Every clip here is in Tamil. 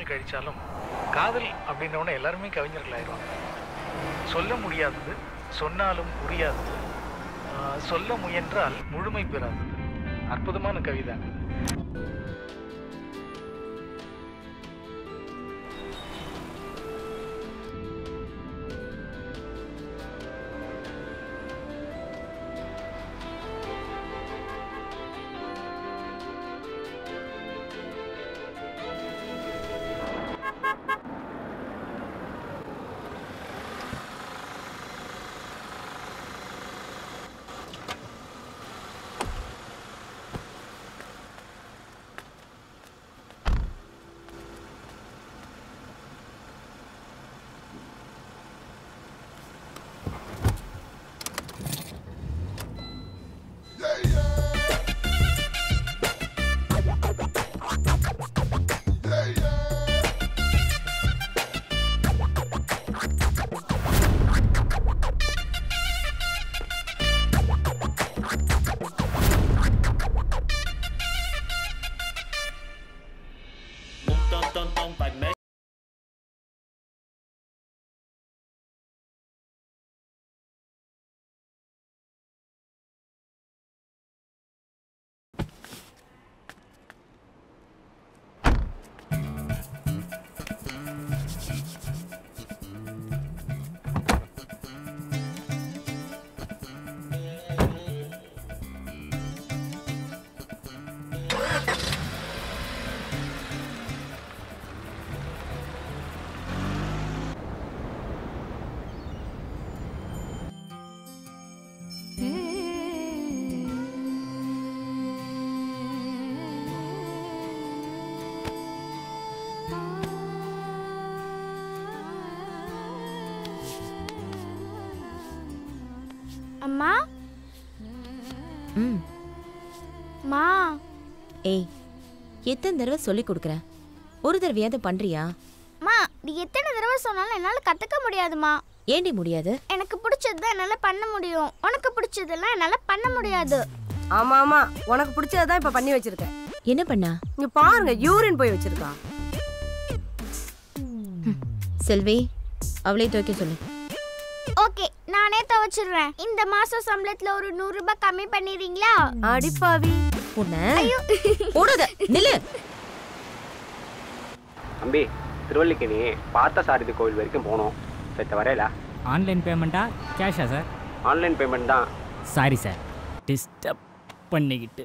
கழிச்சாலும் காதல் அப்படின்னோடனே எல்லாருமே கவிஞர்கள் ஆயிடுவாங்க சொல்ல முடியாதது சொன்னாலும் புரியாதது ஆஹ், சொல்ல முயன்றால் முழுமை பெறாதது அற்புதமான கவிதை அம்மா ம் மா ஏய் எத்தனை தடவை சொல்லி கொடுக்குறேன் ஒரு தடவையாவது பண்றியா மா நீ எத்தனை தடவை சொன்னாலும் என்னால் கற்றுக்க முடியாதுமா ஏண்டி முடியாது எனக்கு பிடிச்சது தான் என்னால் பண்ண முடியும் உனக்கு பிடிச்சதெல்லாம் என்னால் பண்ண முடியாது ஆமா ஆமா உனக்கு பிடிச்சதான் இப்ப பண்ணி வச்சிருக்கேன் என்ன பண்ணா இங்க பாருங்க யூரின் போய் வச்சிருக்கா செல்வி அவளே துவைக்க சொல்லு ஓகே நானே துவைச்சிடுறேன் இந்த மாசம் சம்பளத்துல ஒரு நூறு ரூபாய் கம்மி பண்ணிடுறீங்களா அடிப்பாவி உன்ன ஓடாத நில்லு தம்பி திருவல்லிக்கேணி பார்த்த சாரதி கோவில் வரைக்கும் போகணும் சரி வரையில ஆன்லைன் பேமெண்ட்டா கேஷா சார் ஆன்லைன் பேமெண்ட் தான் சாரி சார் டிஸ்டர்ப் பண்ணிக்கிட்டு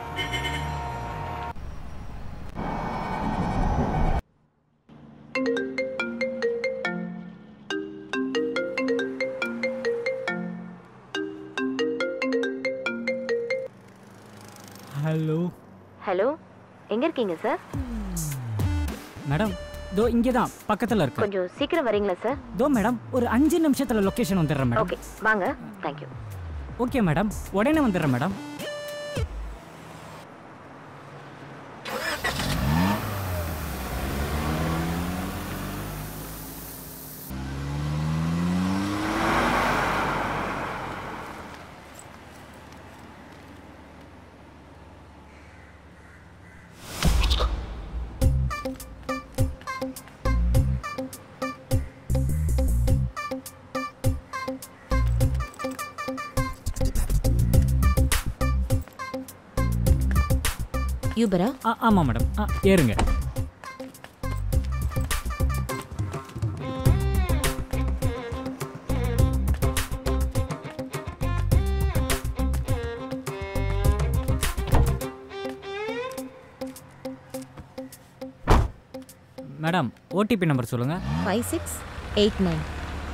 ஹலோ ஹலோ எங்க இருக்கீங்க சார் மேடம் தோ இங்கே தான் பக்கத்தில் இருக்கு கொஞ்சம் சீக்கிரம் வரீங்களா சார் தோ மேடம் ஒரு அஞ்சு நிமிஷத்தில் லொக்கேஷன் வந்துடுறேன் மேடம் ஓகே வாங்க தேங்க்யூ ஓகே மேடம் உடனே வந்துடுறேன் மேடம் யூபரா ஆ ஆமாம் மேடம் ஆ ஏறுங்க மேடம் ஓடிபி நம்பர் சொல்லுங்கள் ஃபைவ் சிக்ஸ் எயிட் நைன்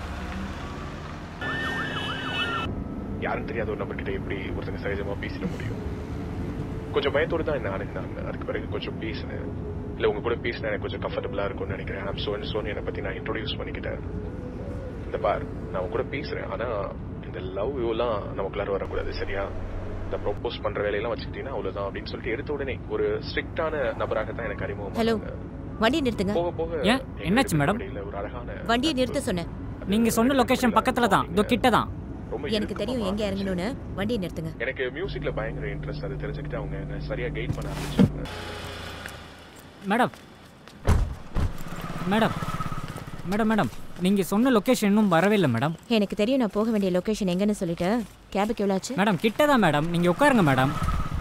யாரும் தெரியாத ஒரு நபர்கிட்ட எப்படி ஒருத்தங்க சகஜமா பேசிட முடியும் கொஞ்சம் பயத்தோடு தான் என்ன அணுகுனாங்க அதுக்கு பிறகு கொஞ்சம் பேசினேன் இல்ல உங்க கூட பேசினா எனக்கு கொஞ்சம் கம்ஃபர்டபுளா இருக்கும்னு நினைக்கிறேன் ஆம் சோன் சோன் என்னை பத்தி நான் இன்ட்ரோடியூஸ் பண்ணிக்கிட்டேன் இந்த பார் நான் உங்க கூட பேசுறேன் ஆனா இந்த லவ் எல்லாம் நமக்குள்ளார வரக்கூடாது சரியா இந்த ப்ரொப்போஸ் பண்ற வேலையெல்லாம் வச்சுக்கிட்டீங்கன்னா அவ்வளவுதான் அப்படின்னு சொல்லிட்டு எடுத்த உடனே ஒரு ஸ்ட்ரிக்டான நபராக தான் எனக்கு அறிமுகம் ஹலோ ஆனாங்க. வண்டியை நிறுத்துங்க போக போக ஏன்? என்னாச்சு எங்களுக்கு மேடம்? இடையில ஒரு அழகான வண்டியை நிறுத்த சொன்னேன் நீங்கள் சொன்ன லொக்கேஷன் பக்கத்தில் தான் இதோ கிட்ட தான் ரொம்ப எனக்கு தெரியும் எங்க இறங்கணும்னு வண்டியை நிறுத்துங்க எனக்கு மியூசிக்ல பயங்கர இன்ட்ரெஸ்ட் அது தெரிஞ்சுக்கிட்டு அவங்க என்ன சரியா கைட் பண்ண ஆரம்பிச்சாங்க மேடம் மேடம் மேடம் மேடம் நீங்கள் சொன்ன லொக்கேஷன் இன்னும் வரவே இல்லை மேடம் எனக்கு தெரியும் நான் போக வேண்டிய லொகேஷன் எங்கன்னு சொல்லிட்டு கேபுக்கு எவ்வளோ ஆச்சு மேடம் கிட்ட தான் மேடம் நீங்கள் உட்காருங்க மேடம்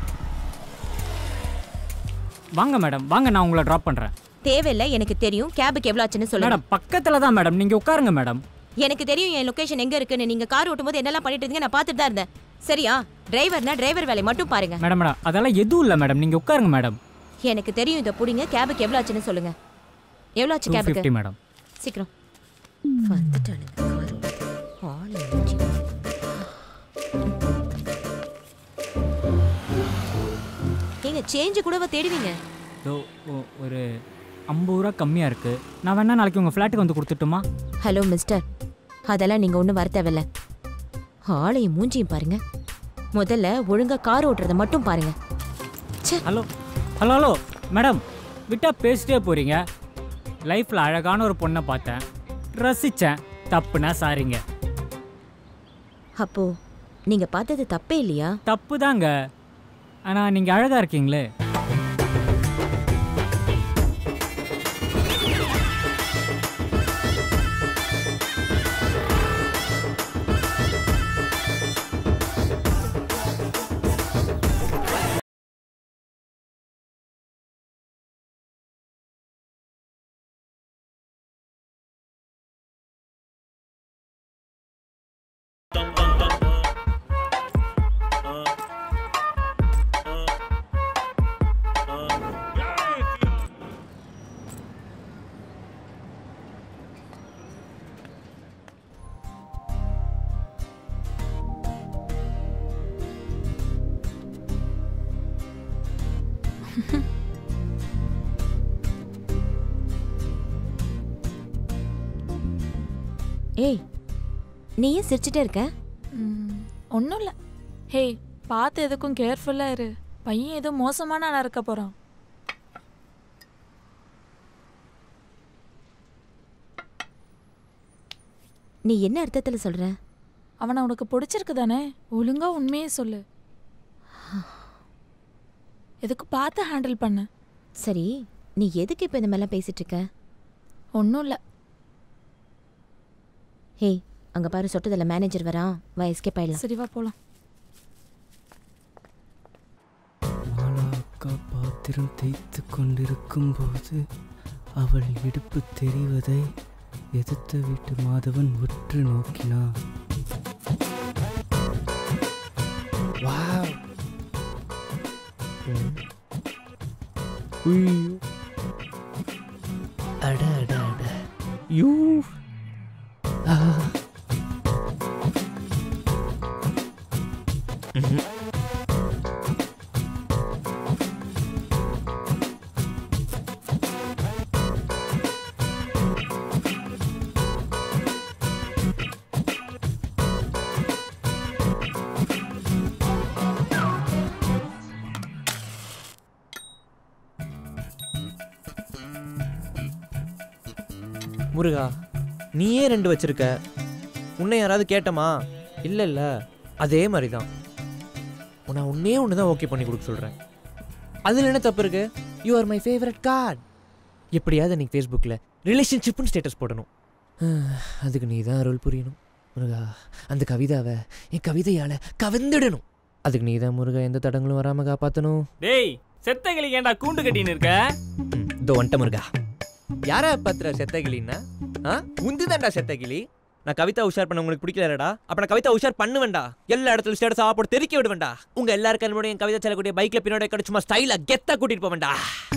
வாங்க மேடம் வாங்க நான் உங்களை ட்ராப் பண்ணுறேன் தேவையில்லை எனக்கு தெரியும் கேபுக்கு எவ்வளோ ஆச்சுன்னு சொல்லுங்க மேடம் பக்கத்தில் தான் மேடம் நீங்கள் உட்காருங்க மேடம் எனக்கு தெரியும் என் லொகேஷன் எங்க இருக்குன்னு நீங்க கார் ஓட்டும்போது என்னெல்லாம் பண்ணிட்டு இருந்தீங்க நான் பார்த்துட்டு தான் இருந்தேன் சரியா டிரைவர்னா டிரைவர் வேலையை மட்டும் பாருங்க மேடம் மேடம் அதெல்லாம் எதுவும் இல்லை மேடம் நீங்கள் உட்காருங்க மேடம் எனக்கு தெரியும் இதை புடிங்க கேபுக்கு எவ்வளோ ஆச்சுன்னு சொல்லுங்க எவ்வளோ ஆச்சு டூ கேபுக்கு ஃபிஃப்டி மேடம் சீக்கிரம் வந்துட்டானுங்க கார் ஓட்டுறது. ஆளு மூஞ்சி. ஏங்க சேஞ்சு கூடவா தேடுவீங்க ஸோ ஒரு ஐம்பது ரூபா கம்மியாக இருக்குது நான் வேணா நாளைக்கு உங்கள் ஃப்ளாட்டுக்கு வந்து கொடுத்துட்டுமா ஹலோ மிஸ்டர் அதெல்லாம் நீங்க ஒன்றும் வர தேவையில்ல ஆளையும் மூஞ்சியும் பாருங்க முதல்ல ஒழுங்கா கார் ஓட்டுறத மட்டும் பாருங்க ஹலோ ஹலோ ஹலோ மேடம் விட்டா பேசிட்டே போகிறீங்க லைஃப்பில் அழகான ஒரு பொண்ணை பார்த்தேன் ரசித்தேன் தப்புனா சாரிங்க அப்போ நீங்க பார்த்தது தப்பே இல்லையா தப்பு தாங்க ஆனால் நீங்கள் அழகாக இருக்கீங்களே ஏய் நீ ஏன் சிரிச்சிட்டே இருக்க ஒன்றும் இல்லை ஹே பார்த்து எதுக்கும் கேர்ஃபுல்லாக இரு பையன் ஏதோ மோசமான ஆளா இருக்க போகிறான் நீ என்ன அர்த்தத்துல சொல்ற அவனை உனக்கு பிடிச்சிருக்கு தானே ஒழுங்கா உண்மையே சொல்லு எதுக்கு பார்த்து ஹேண்டில் பண்ணு சரி நீ எதுக்கு இப்போ இந்த மாதிரிலாம் பேசிட்டு இருக்க ஒன்றும் இல்லை ஹே அங்க பாரு சொட்டதில் மேனேஜர் வரான் வா எஸ்கேப் ஆயிடலாம் சரி வா போகலாம் மாலாக்கா பாத்திரம் தேய்த்து கொண்டிருக்கும் போது அவள் இடுப்பு தெரிவதை எதிர்த்த வீட்டு மாதவன் உற்று நோக்கினான் வாவ். ம். உய்யோ. அட அட அட யூ ஆ. ம்ஹும். முருகா நீயே ரெண்டு வச்சிருக்க உன்னை யாராவது கேட்டமா இல்லை இல்லை அதே மாதிரி தான் நான் உன்னே ஒன்று தான் ஓகே பண்ணி கொடுக்க சொல்கிறேன் அதில் என்ன தப்பு இருக்கு you are my favourite card எப்படியாவது இன்னைக்கு ஃபேஸ்புக்கில் ரிலேஷன்ஷிப்னு ஸ்டேட்டஸ் போடணும் அதுக்கு நீ தான் அருள் புரியணும் முருகா அந்த கவிதாவை என் கவிதையால் கவிழ்ந்துடணும் அதுக்கு நீ தான் முருகா எந்த தடங்களும் வராமல் காப்பாற்றணும் டேய் செத்த கிளி ஏன்டா கூண்டு கட்டின்னு இருக்க ம், இதோ வந்துட்ட முருகா யாரா பத்திர செத்த கிளின்னா ஆ உந்து தான்டா செத்த கிளி நான் கவிதா உஷார் பண்ண உங்களுக்கு பிடிக்கலடா அப்ப நான் கவிதா உஷார் பண்ணுவேன்டா எல்லா இடத்துல ஸ்டேட்டஸ் சாப்பிட்டு தெறிக்க விடுவேன்டா உங்க எல்லாருக்கும் என்னோட என் கவிதா செல்லக்கூடிய பைக்ல பின்னாடி கடை சும்மா ஸ்டைலா கெத்தா கூட்டிட்டு போவேன்டா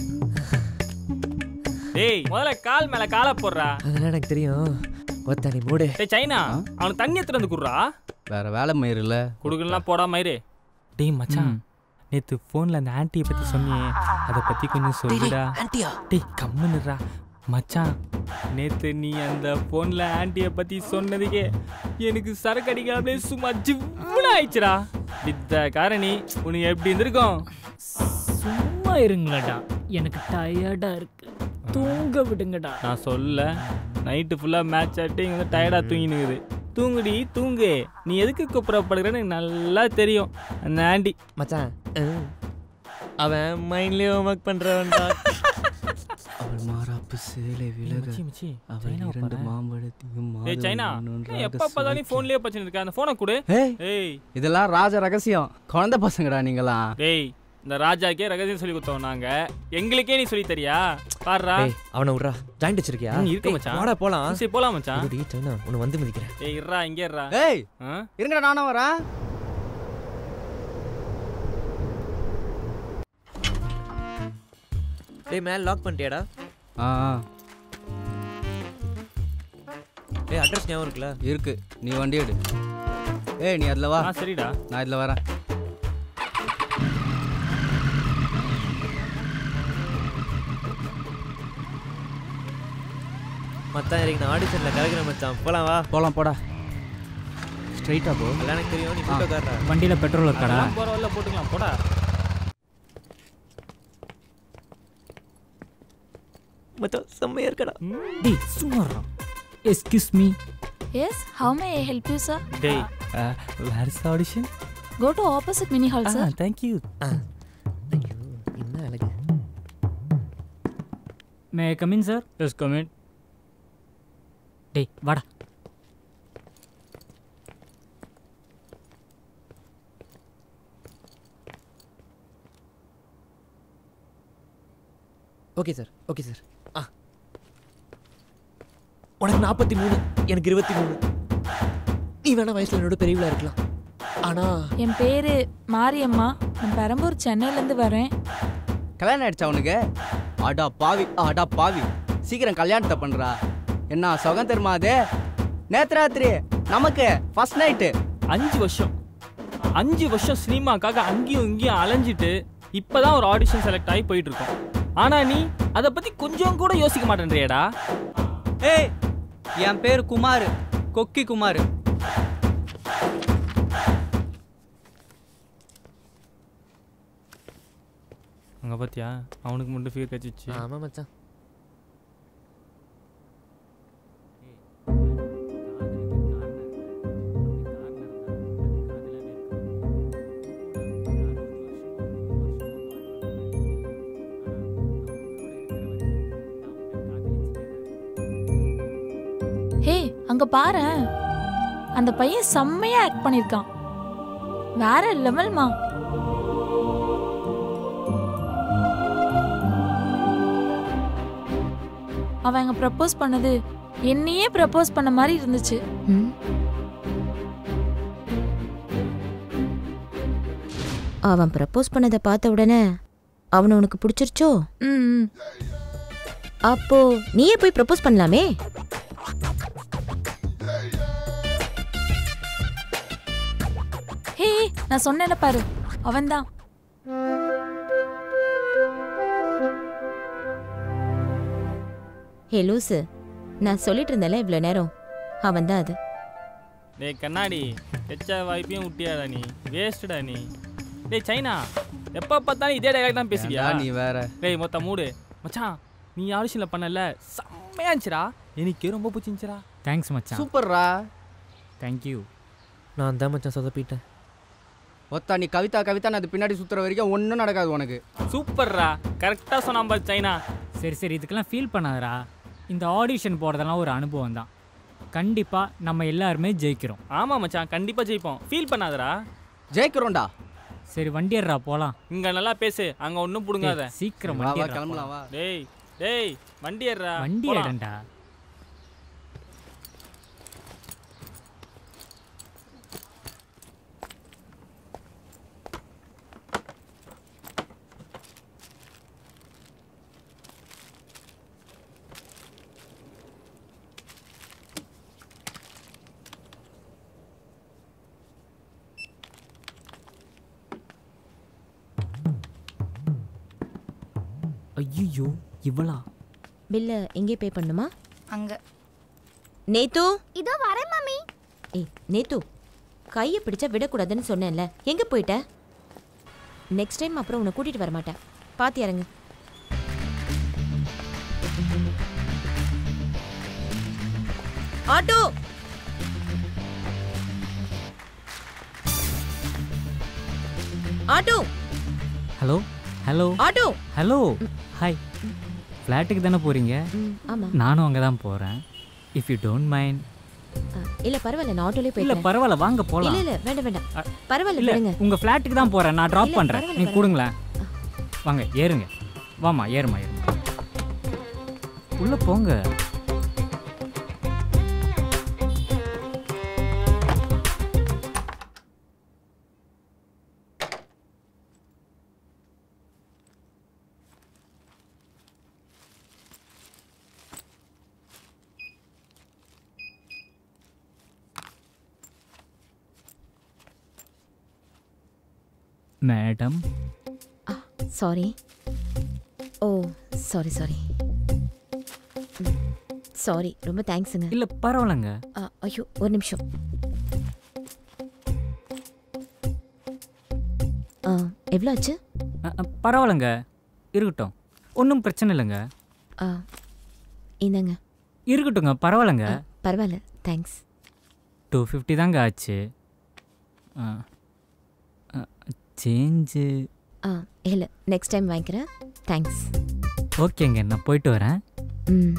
டேய் முதல்ல கால் மேல காலை போடுறா அதெல்லாம் எனக்கு தெரியும் ஒத்தா நீ மூடு டேய் சைனா அவனுக்கு தண்ணி எடுத்துட்டு வந்து குடுறா வேற வேலை மயிரில்ல குடுக்கலாம் போடாம இரு டேய் மச்சான் நேத்து ஃபோன்ல அந்த ஆன்ட்டியை பத்தி சொன்னியே அதை பத்தி கொஞ்சம் சொல்லுடா ஆன்ட்டியா டேய் கம்முன்னுடா மச்சான் நேத்து நீ அந்த ஃபோன்ல ஆன்ட்டியை பத்தி சொன்னதுக்கே எனக்கு சரக்கு அடிக்க அப்படியே சும்மா ஜிவ்வுன்னு ஆயிடுச்சுடா வித்த காரணி உனக்கு எப்படி இருந்திருக்கும் சும்மா இருங்களடா எனக்கு டயர்டா இருக்கு தூங்க விடுங்கடா நான் சொல்ல நைட்டு ஃபுல்லாக மேட்ச் ஆட்டு இங்கே வந்து டயர்டாக தூங்கினுக்குது தூங்குடி தூங்கு நீ எதுக்கு கூப்பிடப்படுகிறன்னு எனக்கு நல்லா தெரியும் அந்த ஆண்டி மச்சான் ம். அவன் மைண்ட்லயே ஒர்க் பண்றவன்டா அவள் மாறாப்பு சேலை விலக மச்சி, மச்சி, அவள் சைனாவை இரண்டு பாரேன். மாம்பழத்தையும் ஏய் மாதவன் சைனா ஒன்றொன்றாக எப்ப பார்த்தாலும் சுவைக்க. ஃபோன்லயே பிரச்சனை இருக்க அந்த ஃபோனை கொடு ஏய் ஏய் இதெல்லாம் ராஜ ரகசியம் குழந்தை பசங்கடா நீங்களாம் டேய் இந்த ராஜாக்கே ரகசியம் சொல்லி கொடுத்தோம் நாங்க எங்களுக்கே நீ சொல்லி தரியா பாருடா டேய் அவனை விட்றா ஜாயிண்ட் வச்சிருக்கியா ம், இருக்கு டேய், மச்சான். வாடா போலாம் சரி போலாம் மச்சான் இருடி, சைனா உன்னை வந்து மிதிக்கிறேன் ஏய் இருடா இங்கே இருடா ஏய் ஆ? இருங்கடா நானும் வரேன் டேய் மேல லாக் பண்ணிட்டியாடா ஆ ஆ, டேய் அட்ரஸ் ஞாபகம் இருக்குல்ல இருக்கு நீ வண்டி எடு ஏய் நீ அதில் வா ஆ சரிடா நான் இதில் வரேன் மச்சான் இறங்கி நான் ஆடிஷனில் கலக்கிறேன் மச்சான் போலாம் வா போலாம் போடா ஸ்ட்ரைட்டாக போ எல்லாம் எனக்கு தெரியும் நீ கூட்ட காட்டுறா வண்டியில பெட்ரோல் இருக்காடா அதெல்லாம் போற வரல போட்டுக்கலாம் போடா மச்சான் செம்மையா இருக்கடா டேய் சும்மா excuse me yes how may I help you sir டேய் where is audition go to opposite mini hall sir thank you ஐயோ என்ன அழகு may come in sir yes commit டேய் வாடா ஓகே சார் ஓகே சார் ஆ உனக்கு நாற்பத்தி மூணு எனக்கு இருபத்தி மூணு நீ வேணா வயசுல என்னோட பெரியவளா இருக்கலாம் ஆனா என் பேரு மாரியம்மா நான் பெரம்பூர் சென்னையிலேருந்து வரேன் கல்யாணம் ஆயிடுச்சா உனக்கு ஆடா பாவி ஆடா பாவி சீக்கிரம் கல்யாணத்தை பண்றா என்ன சுகம் தெரியுமா அது நேத்து ராத்திரி நமக்கு ஃபர்ஸ்ட் நைட்டு அஞ்சு வருஷம் அஞ்சு வருஷம் சினிமாக்காக அங்கேயும் இங்கேயும் அலைஞ்சிட்டு இப்பதான் ஒரு ஆடிஷன் செலக்ட் ஆகி போயிட்டு இருக்கோம் ஆனா நீ அதை பத்தி கொஞ்சம் கூட யோசிக்க மாட்டேன்றியடா ஏய் என் பேர் குமார் கொக்கி குமார் அங்க பாத்தியா அவனுக்கு மட்டும் ஃபீர் கச்சிச்சு ஆமா மச்சான் ஹே அங்க பாரேன் அந்த பையன் செம்மையா ஆக்ட் பண்ணிருக்கான் வேற லெவல்மா அவன் அங்க ப்ரப்போஸ் பண்ணது என்னையே ப்ரப்போஸ் பண்ண மாதிரி இருந்துச்சு ம். அவன் ப்ரப்போஸ் பண்ணதை பார்த்த உடனே அவனை உனக்கு பிடிச்சிருச்சோ ம் ம். அப்போ நீயே போய் ப்ரப்போஸ் பண்ணலாமே ஹே நான் சொன்னேன்ல பாரு அவன்தான் ஹே லூசு நான் சொல்லிட்டு இருந்தேன்ல இவ்வளோ நேரம் அவன் தான் அது டேய் கண்ணாடி எச்சா வாய்ப்பையும் விட்டியாடா நீ வேஸ்ட்டுடா நீ டேய் சைனா எப்போ பார்த்தாலும் இதே டைலாக் தான் பேசுறியா ஏன்டா நீ வேற டேய் மொத்த மூடு மச்சான் நீ ஆடிஷனில் பண்ணல செம்மையா இருந்துச்சுடா எனக்கு ரொம்ப பிடிச்சிருந்துச்சுடா தேங்க்ஸ் மச்சான் சூப்பர்ரா தேங்க் யூ நான் தான் மச்சான் சொதப்பிட்டேன் ஒத்தா நீ கவிதா கவிதா அது பின்னாடி சுத்துற வரைக்கும் ஒன்றும் நடக்காது உனக்கு சூப்பர்ரா கரெக்டாக சொன்னான் பாரு சைனா சரி சரி இதுக்கெல்லாம் ஃபீல் பண்ணாதடா இந்த ஆடிஷன் போகிறதெல்லாம் ஒரு அனுபவம் தான் கண்டிப்பாக நம்ம எல்லாருமே ஜெயிக்கிறோம் ஆமாம் மச்சான் கண்டிப்பாக ஜெயிப்போம் ஃபீல் பண்ணாதடா ஜெயிக்கிறோம்டா சரி வண்டி ஏறுறா போகலாம் இங்கே நல்லா பேசு அங்கே ஒன்றும் பிடுங்காத சீக்கிரம் வா வண்டி வா ஏறுறா, கிளம்பலாம் போலாம். வா டேய் டேய் வண்டி ஏறுறா வண்டி போலாம். ஏறண்டா ஐயோ இவளா பில்லை எங்கே பே பண்ணுமா அங்க நேத்து இதோ வரேன் மம்மி ஏய் நேத்து கையை பிடிச்சா விடக்கூடாதுன்னு சொன்னேன்ல எங்கே போயிட்ட நெக்ஸ்ட் டைம் அப்புறம் உன்னை கூட்டிகிட்டு வர மாட்டேன் பார்த்து இறங்கு auto auto hello hello auto hello hi ஃப்ளாட்டுக்கு தானே போகிறீங்க ம், ஆமா. நானும் அங்கே தான் போகிறேன் இஃப் யூ டோன்ட் மைண்ட் இல்ல பரவாயில்ல நான் ஆட்டோலயே இல்லை போயிட்டேன் பரவாயில்ல வாங்க இல்ல போகலாம் இல்ல வேண்டாம் வேண்டாம் பரவாயில்ல இல்லை விடுங்க உங்கள் ஃப்ளாட்டுக்கு தான் போகிறேன் நான் ட்ராப் இல்ல, பண்ணுறேன் பரவாயில்ல, நீங்கள் கொடுங்களேன் வாங்க ஏறுங்க வாமா ஏறுமா ஏறுமா உள்ளே போங்க madam sorry oh sorry sorry sorry ரொம்ப தேங்க்ஸுங்க இல்லை பரவாயில்லைங்க ஆ, ஐயோ ஒரு நிமிஷம் ஆ எவ்வளோ ஆச்சு அ, அ, பரவாயில்லைங்க இருக்கட்டும் ஒன்றும் பிரச்சனை இல்லைங்க ஆ இந்தாங்க இருக்கட்டுங்க பரவாயில்லைங்க பரவாயில்ல தேங்க்ஸ் டூ ஃபிஃப்டி தாங்க ஆச்சு சேஞ்சு ஆ இல்லை நெக்ஸ்ட் டைம் வாங்கிக்கிறேன் தேங்க்ஸ் ஓகேங்க நான் போயிட்டு வரேன் ம்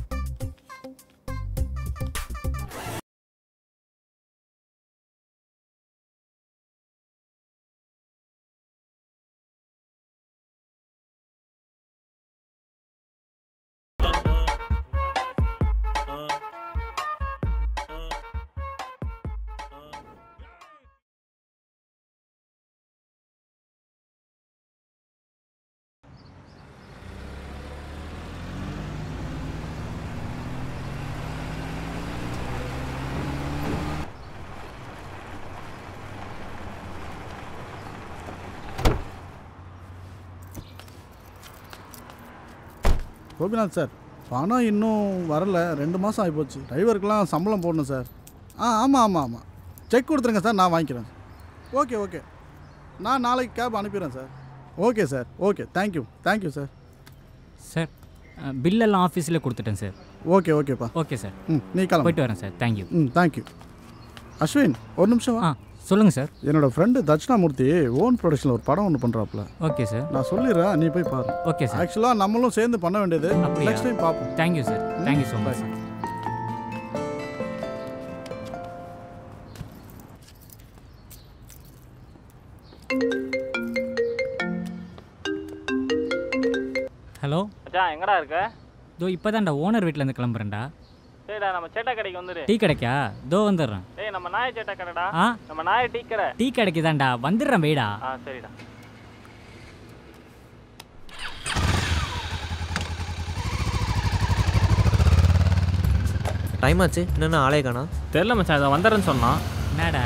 கோபிநாத் சார் பணம் இன்னும் வரல ரெண்டு மாதம் ஆகிப்போச்சு டிரைவருக்கெல்லாம் சம்பளம் போடணும் சார் ஆ ஆமாம் ஆமாம் ஆமாம் செக் கொடுத்துருங்க சார் நான் வாங்கிக்கிறேன் ஓகே ஓகே நான் நாளைக்கு கேப் அனுப்பிடுறேன் sir okay sir okay thank you thank you sir sir பில்லெல்லாம் ஆஃபீஸில் கொடுத்துட்டேன் சார் ஓகே ஓகேப்பா ஓகே சார் ம் நீ கிளம்பு போயிட்டு வரேன் சார் தேங்க்யூ ம் தேங்க்யூ அஸ்வின் ஒரு நிமிஷம் ஆ சொல்லுங்கள் சார் என்னோட ஃப்ரெண்டு தட்சிணாமூர்த்தி ஓன் ப்ரொடக்ஷனில் ஒரு படம் ஒன்று பண்ணுறாப்புல ஓகே சார் நான் சொல்லிடுறேன் நீ போய் பாரு ஓகே சார் ஆக்சுவலாக நம்மளும் சேர்ந்து பண்ண வேண்டியது அப்படியா? நெக்ஸ்ட் டைம் பார்ப்போம் thank you sir thank you so much hello மச்சான் எங்கடா இருக்க இதோ இப்போ தான்டா ஓனர் வீட்டிலேருந்து கிளம்புறேன்டா சரிடா நம்ம சேட்டா கடைக்கு வந்துரு டீ கிடைக்கா இதோ வந்துடுறேன் டேய் நம்ம நாய சேட்டா கடைடா ஆ நம்ம நாய டீ கடை டீ கடைக்கு தான்டா வந்துடுறேன் வெயிடா ஆ சரிடா டைம் ஆச்சு என்னென்ன ஆளே காணா தெரில மச்சான் இதை வந்துடுறேன்னு சொன்னான் என்னடா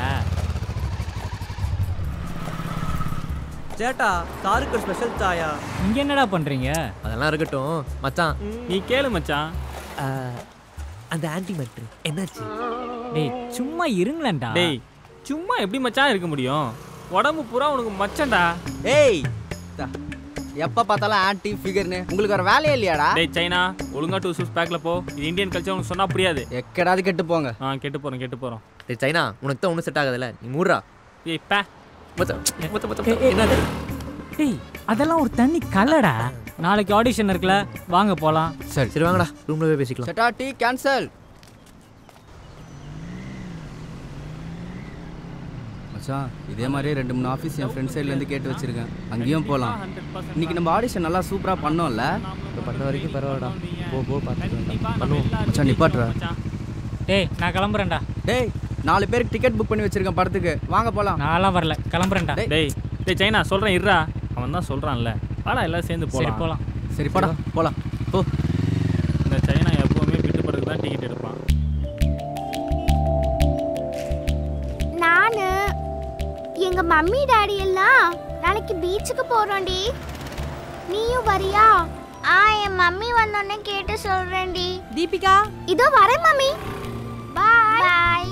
சேட்டா காருக்கு ஸ்பெஷல் சாயா இங்கே என்னடா பண்ணுறீங்க அதெல்லாம் இருக்கட்டும் மச்சான் நீ கேளு மச்சான் ஆ, அந்த ஆன்டி மேட்ரு என்னாச்சு டேய் சும்மா இருங்களேன்டா டேய் சும்மா எப்படி மச்சான் இருக்க முடியும் உடம்பு பூரா உனக்கு மச்சன்டா ஏய் தா, எப்ப பார்த்தாலும் ஆன்டி ஃபிகர்னு உங்களுக்கு ஒரு வேலையே இல்லையாடா டேய் சைனா ஒழுங்கா டூ சூஸ் பேக்ல போ இது இந்தியன் கல்ச்சர் உனக்கு சொன்னா புரியாது எக்கடாவது கெட்டு போங்க ஆ கெட்டு போறோம் கெட்டு போறோம் டேய் சைனா உனக்கு தான் ஒன்றும் செட் ஆகாதுல்ல நீ மூடுறா ஏய் பே மச்சான் மொத்த மொத்த ஏய், ஏய், என்னது டேய் அதெல்லாம் ஒரு தண்ணி கலடா நாளைக்கு ஆடிஷன் இருக்குல்ல வாங்க போகலாம் சரி சரி வாங்கடா ரூம்ல போய் பேசிக்கலாம் செட்டா டீ கேன்சல் மச்சான் இதே மாதிரியே ரெண்டு மூணு ஆஃபீஸ் என் ஃப்ரெண்ட் சைட்லேருந்து கேட்டு வச்சிருக்கேன் அங்கேயும் போகலாம் இன்னைக்கு நம்ம ஆடிஷன் நல்லா சூப்பராக பண்ணோம்ல இப்போ பண்ண வரைக்கும் பரவாயில்லடா போ போ பார்த்துக்கலாம் பண்ணுவோம் மச்சான் நிப்பாட்டுறா டேய் நான் கிளம்புறேன்டா டேய் நாலு பேருக்கு டிக்கெட் புக் பண்ணி வச்சிருக்கேன் படத்துக்கு வாங்க போகலாம் நான்லாம் வரல கிளம்புறேன்டா டேய் டேய் சைனா சொல்றேன் இருடா அவன் தான் சொல்றான்ல வாடா எல்லாம் சேர்ந்து சரி போலாம் போகலாம் சரி போடா போகலாம் போ இந்த சைனா எப்பவுமே விட்டு படத்துக்கு தான் டிக்கெட் எடுப்பான் நானு எங்க மம்மி டாடி எல்லாம் நாளைக்கு பீச்சுக்கு போறோம்டி நீயும் வரியா ஆ என் மம்மி வந்தோடனே கேட்டு சொல்றேன்டி தீபிகா இதோ வரேன் மம்மி பாய் பாய்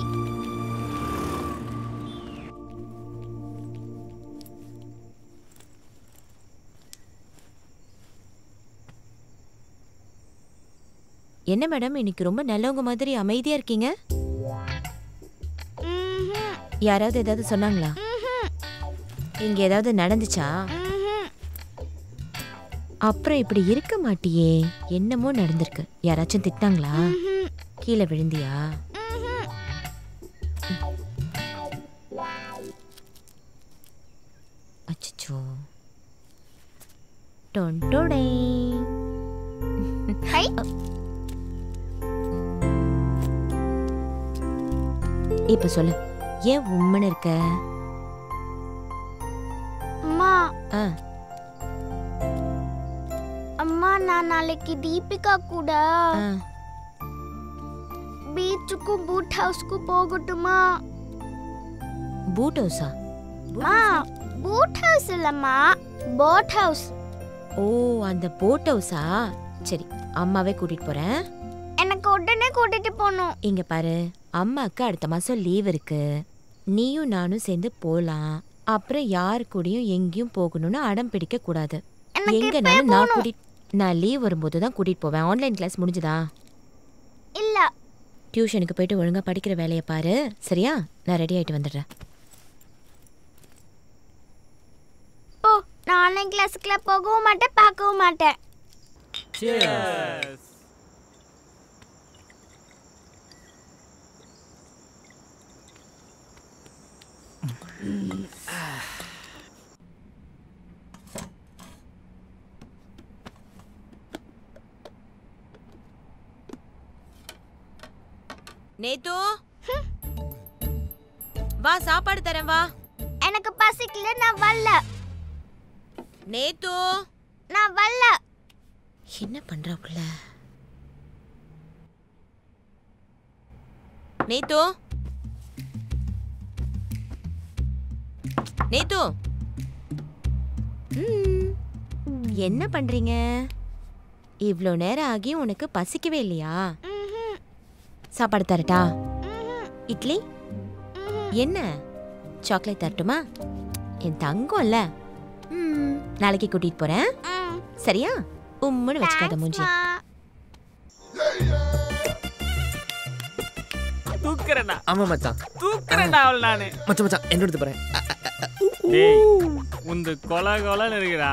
என்ன மேடம் இன்னைக்கு ரொம்ப நல்லவங்க மாதிரி அமைதியா இருக்கீங்க யாராவது ஏதாவது சொன்னாங்களா இங்க ஏதாவது நடந்துச்சா அப்புறம் இப்படி இருக்க மாட்டியே என்னமோ நடந்திருக்கு யாராச்சும் திட்டாங்களா கீழே விழுந்தியா அச்சோ டொண்டோடே ஹை இப்ப சொல்லு ஏன் உம்மன் இருக்க அம்மா ஆ அம்மா நான் நாளைக்கு தீபிகா கூட பீச்சுக்கும் பூட் ஹவுஸ்க்கும் போகட்டுமா பூட் ஹவுஸா அம்மா பூட் ஹவுஸ் இல்லம்மா போட் ஹவுஸ் ஓ அந்த போட் ஹவுஸா சரி அம்மாவே கூட்டிட்டு போறேன் எனக்கு உடனே கூட்டிட்டு போகணும் இங்க பாரு அம்மாக்கு அடுத்த மாசம் லீவ் இருக்கு நீயும் நானும் சேர்ந்து போலாம் அப்புறம் யார் கூடயும் எங்கேயும் போகணும்னு அடம் பிடிக்க கூடாது எனக்கு எங்கனாலும் இப்பவே நான் போகணும். கூட்டிட்டு நான் லீவ் வரும்போது தான் கூட்டிட்டு போவேன் ஆன்லைன் கிளாஸ் முடிஞ்சுதா இல்ல டியூஷனுக்கு போயிட்டு ஒழுங்கா படிக்கிற வேலையை பாரு சரியா நான் ரெடி ஆயிட்டு வந்துடுறேன் போ நான் ஆன்லைன் கிளாஸுக்குலாம் போகவும் மாட்டேன் பார்க்கவும் மாட்டேன் நேத்து வா சாப்பாடு தரேன் வா எனக்கு பசிக்கல நான் வரல நேத்து நான் வரல என்ன பண்றா புள்ள நேத்து நேத்து ம், என்ன பண்றீங்க இவ்வளோ நேரம் ஆகி உனக்கு பசிக்கவே இல்லையா சாப்பாடு தரட்டா இட்லி என்ன சாக்லேட் தரட்டுமா என் தங்கம்ல ம், நாளைக்கு கூட்டிட்டு போறேன் சரியா உம்முன்னு வச்சுக்காத மூஞ்சி தூக்குறேன்டா ஆமா மச்சான் தூக்குறேன்டா அவள் நானு மச்சான் மச்சான் என்ன எடுத்து போறேன் டேய் உந்து கொலை கொலைன்னு இருக்குடா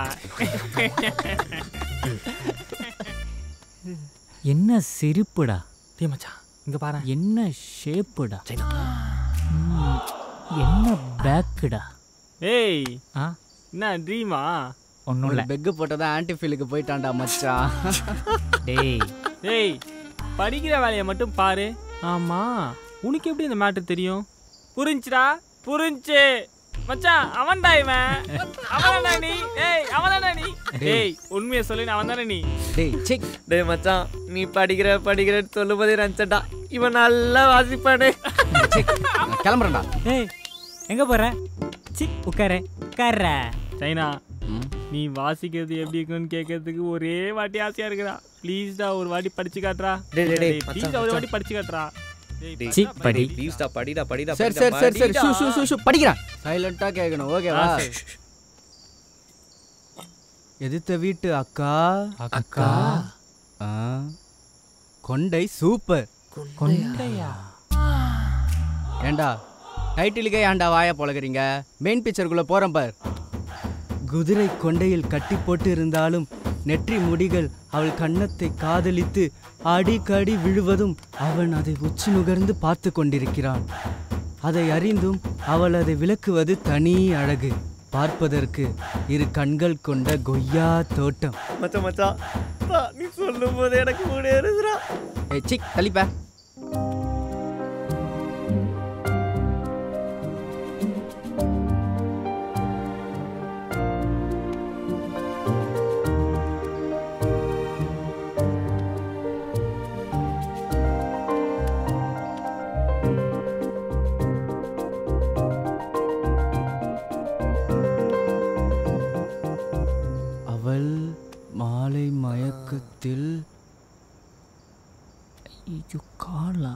என்ன சிரிப்புடா டேய் மச்சான் இங்க பாரு என்ன ஷேப்புடா ம், என்ன பேக்குடா ஏய் ஆ என்ன ட்ரீமா ஒன்றும் ஒரு இல்லை பெக்கு போட்டதான் ஆன்டி ஃபீலுக்கு போயிட்டான்டா மச்சான் டேய் டேய் படிக்கிற வேலையை மட்டும் பாரு ஆமா உனக்கு எப்படி இந்த மேட்டர் தெரியும் புரிஞ்சுடா புரிஞ்சு மச்சான் அவன்டா இவன் அவன்டா நீ ஏய் அவன்டா நீ டேய் உண்மையை சொல்லு அவன் தானே நீ டேய் செக் டேய் மச்சான் நீ படிக்கிற படிக்கிறன்னு சொல்லும்போதே நினச்சடா இவன் நல்லா வாசிப்பானே கிளம்புறேன்டா ஏய் எங்க போற சி உட்கார உட்கார சைனா நீ வாசிக்கிறது எப்படி இருக்குன்னு கேட்கறதுக்கு ஒரே வாட்டி ஆசையா இருக்குடா ப்ளீஸ்டா ஒரு வாட்டி படிச்சு காட்டுறா டேய், டேய், டேய், ப்ளீஸ் மச்சான், ஒரு வாட்டி மச்சான். படிச்சு காட்டுறா டேய், சி படி ப்ளீஸ்டா படிடா படிடா சரி படிடா, சரி சரி சரி படிடா. ஷூ ஷூ ஷூ ஷூ படிக்கிறேன் சைலண்டா கேட்கணும் ஓகேவா ஆ, சரி. எதிர்த்த வீட்டு அக்கா அக்கா ஆ கொண்டை சூப்பர் கொண்டையா ஏண்டா டைட்டிலுக்கே ஏன்டா வாய பழகுறீங்க மெயின் பிக்சருக்குள்ள போறேன் பார் குதிரை கொண்டையில் கட்டி போட்டு இருந்தாலும் நெற்றி முடிகள் அவள் கன்னத்தை காதலித்து அடிக்கடி விழுவதும் அவன் அதை உச்சி நுகர்ந்து பார்த்து கொண்டிருக்கிறான் அதை அறிந்தும் அவள் அதை விளக்குவது தனி அழகு பார்ப்பதற்கு இரு கண்கள் கொண்ட கொய்யா தோட்டம் மச்சான் மச்சான் பா, நீ சொல்லும் போது எனக்கு கூட இருக்குதுடா ஏய் சிக் தள்ளிப்ப அவள் மாலை மயக்கத்தில் ஐயோ காலா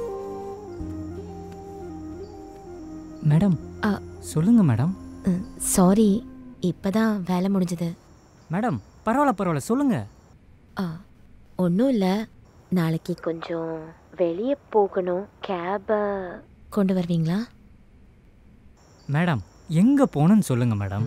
மேடம் ஆ. சொல்லுங்க மேடம் சாரி இப்பதான் வேலை முடிஞ்சது மேடம் பரவாயில்ல பரவாயில்ல சொல்லுங்க ஆ ஒன்றும் இல்லை நாளைக்கு கொஞ்சம் வெளியே போகணும் கேபை கொண்டு வருவீங்களா மேடம் எங்கே போகணும்னு சொல்லுங்க மேடம்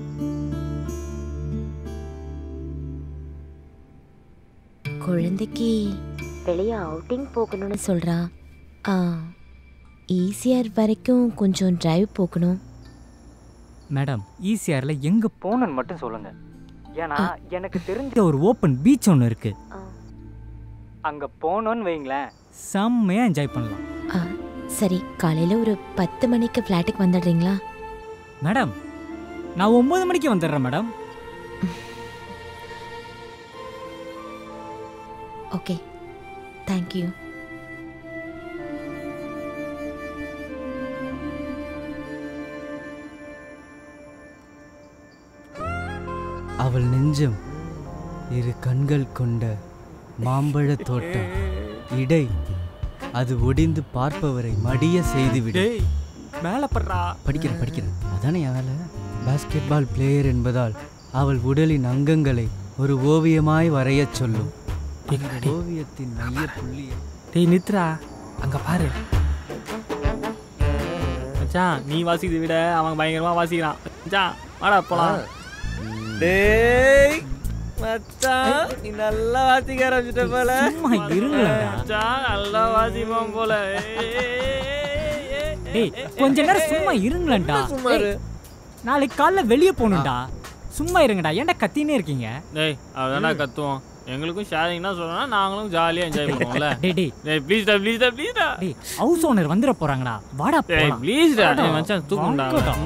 குழந்தைக்கு வெளியே அவுட்டிங் போகணும்னு சொல்கிறா ஆ ஈஸியார் வரைக்கும் கொஞ்சம் டிரைவ் போகணும் மேடம் ஈசிஆரில் எங்கே போகணும்னு மட்டும் சொல்லுங்க ஏன்னா எனக்கு தெரிஞ்ச ஒரு ஓப்பன் பீச் ஒன்று இருக்கு அங்கே போனோன்னு வைங்களேன் செம்மையாக என்ஜாய் பண்ணலாம் ஆ சரி காலையில் ஒரு பத்து மணிக்கு ஃப்ளாட்டுக்கு வந்துடுறீங்களா மேடம் நான் ஒம்பது மணிக்கு வந்துடுறேன் மேடம் ஓகே தேங்க்யூ அவள் நெஞ்சம் இரு கண்கள் கொண்ட மாம்பழ தோட்டம் இடை அது ஒடிந்து பார்ப்பவரை மடிய செய்துவிடும் மேலே படுறா படிக்கிறேன் படிக்கிறேன் அதானே என் வேலை பாஸ்கெட் பால் பிளேயர் என்பதால் அவள் உடலின் அங்கங்களை ஒரு ஓவியமாய் வரையச் சொல்லும் ஓவியத்தின் மைய புள்ளி டேய் நித்ரா அங்க பாரு மச்சான் நீ வாசிக்கிறதை விட அவன் பயங்கரமா வாசிக்கிறான் மச்சான் வாடா போலாம் டேய் மச்சான் நீ நல்லா வாசிக்க ஆரம்பிச்சிட்ட போல சும்மா இருங்களேன்டா. மச்சான் நல்லா வாசிப்பான் போல டேய் கொஞ்ச நேரம் சும்மா இருங்களேன்டா சும்மா இரு. ஏய், நாளைக்கு காலைல வெளியே போகணும்டா சும்மா இருங்கடா ஏன்டா கத்தினே இருக்கீங்க டேய் அவதான்டா கத்துவோம் எங்களுக்கும் ஷேரிங்னா சொல்லணும் நாங்களும் ஜாலியா என்ஜாய் பண்ணுவோம்ல டேய் டேய் டேய் ப்ளீஸ் டா ப்ளீஸ் டா ப்ளீஸ் டா டேய் ஹவுஸ் ஓனர் வந்துட போறாங்கடா வாடா டேய் போலாம் ப்ளீஸ் டா வாடா. டேய் மச்சான் தூக்குடா வாங்கடா.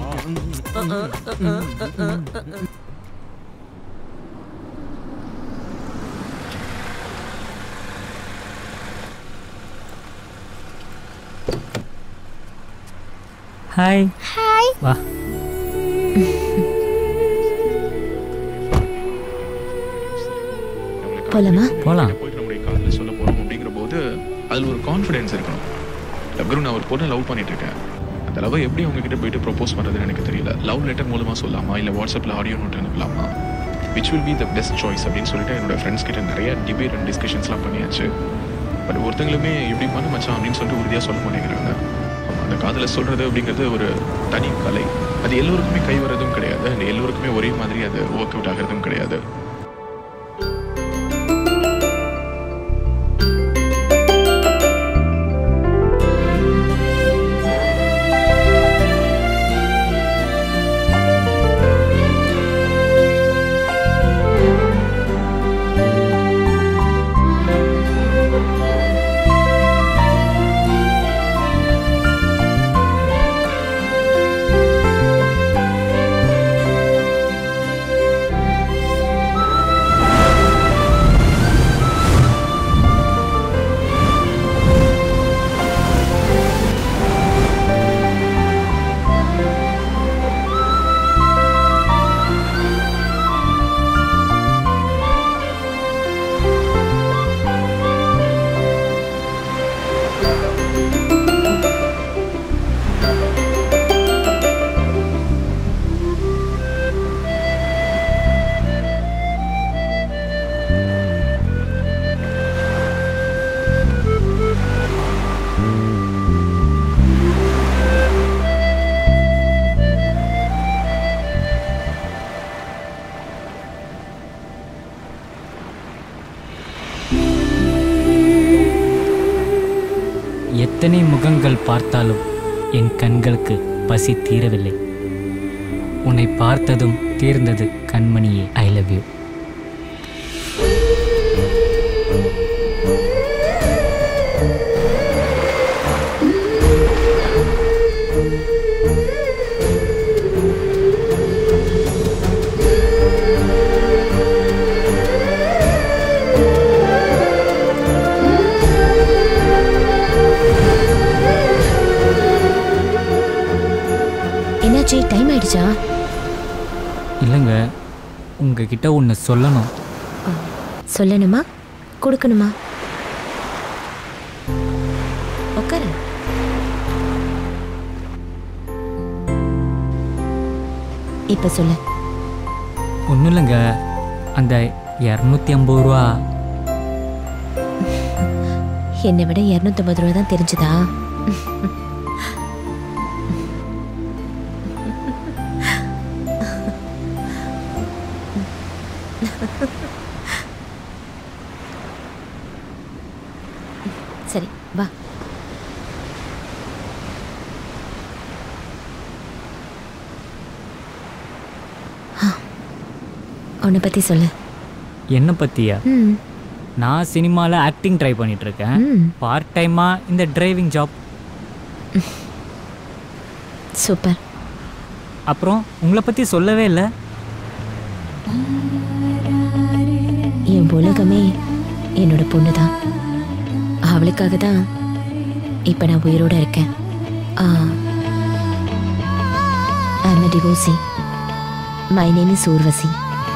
ஹாய் ஹாய் வா போலாமா போலாம் போயிட்டு நம்முடைய காதல சொல்ல போறோம் அப்படிங்கிற போது அதுல ஒரு கான்ஃபிடன்ஸ் இருக்கணும் லவ்குரு நான் ஒரு பொண்ணை லவ் பண்ணிட்டு இருக்கேன் அந்த லவ் எப்படி அவங்க கிட்ட போயிட்டு ப்ரொபோஸ் பண்றதுன்னு எனக்கு தெரியல லவ் லெட்டர் மூலமா சொல்லலாமா இல்ல வாட்ஸ்அப்ல ஆடியோ நோட் அனுப்பலாமா which will be the best choice அப்படின்னு சொல்லிட்டு என்னோட ஃப்ரெண்ட்ஸ் கிட்ட நிறைய டிபேட் அண்ட் டிஸ்கஷன்ஸ்லாம் பண்ணியாச்சு பட் ஒருத்தங்களுமே எப்படி பண்ணு மச்சான் அப்படின்னு சொல்லிட்டு உறுதியாக சொல்ல மாட்டேங்கிறாங்க ஆமா, அந்த காதலை சொல்றது அப்படிங்கிறது ஒரு தனி கலை அது எல்லோருக்குமே கை வரதும் கிடையாது and எல்லோருக்குமே ஒரே மாதிரி அது ஒர்க் அவுட் ஆகிறதும் கிடையாது எத்தனை முகங்கள் பார்த்தாலும் என் கண்களுக்கு பசி தீரவில்லை உன்னை பார்த்ததும் தீர்ந்தது கண்மணியே ஐ லவ் யூ என்னாச்சு டைம் ஆயிடுச்சா இல்லைங்க உங்ககிட்ட ஒன்று சொல்லணும் சொல்லணுமா கொடுக்கணுமா உட்காரு இப்ப சொல்லு ஒன்றும் இல்லைங்க அந்த இரநூத்தி ஐம்பது ரூபா என்னை விட இரநூத்தம்பது ரூபா தான் தெரிஞ்சுதா சரி வா உன்னை பத்தி சொல்லு என்னை பற்றியா ம் நான் சினிமாவில் ஆக்டிங் ட்ரை பண்ணிட்டு இருக்கேன் ம். பார்ட் டைமாக இந்த டிரைவிங் ஜாப் சூப்பர் அப்புறம் உங்களை பற்றி சொல்லவே இல்லை என் உலகமே என்னோட பொண்ணு தான் அவளுக்காக தான் இப்போ நான் உயிரோட இருக்கேன் I'm a divorcee my name is Urvashi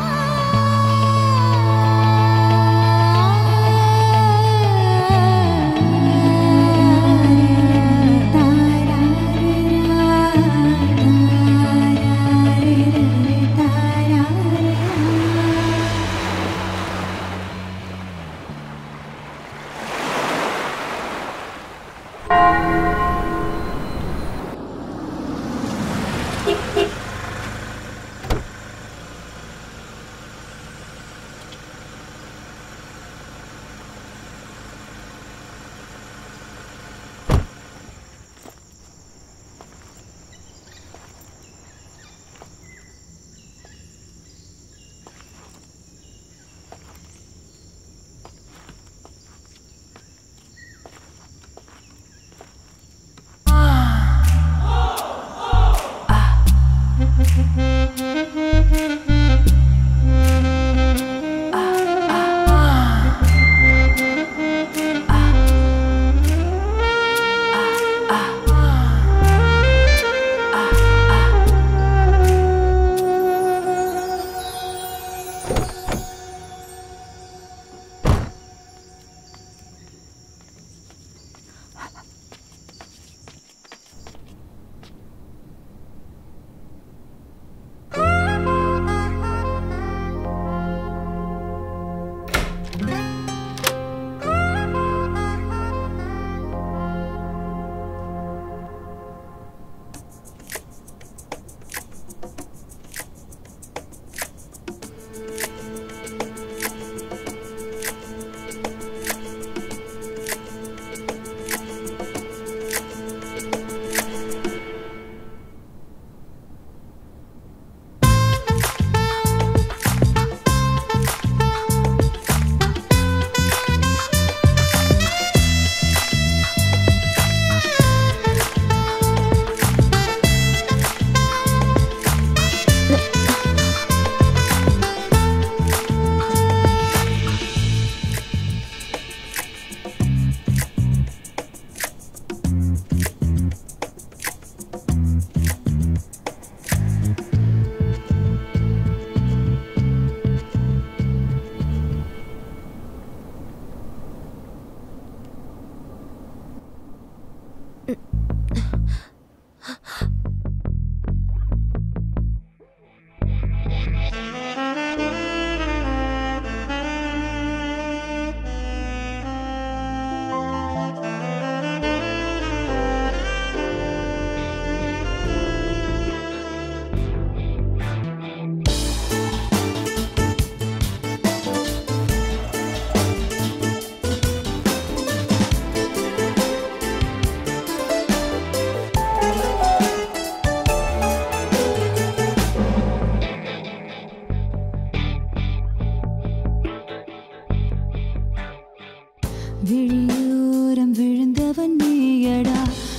விழியோரம் விழுந்தவன் நீயடா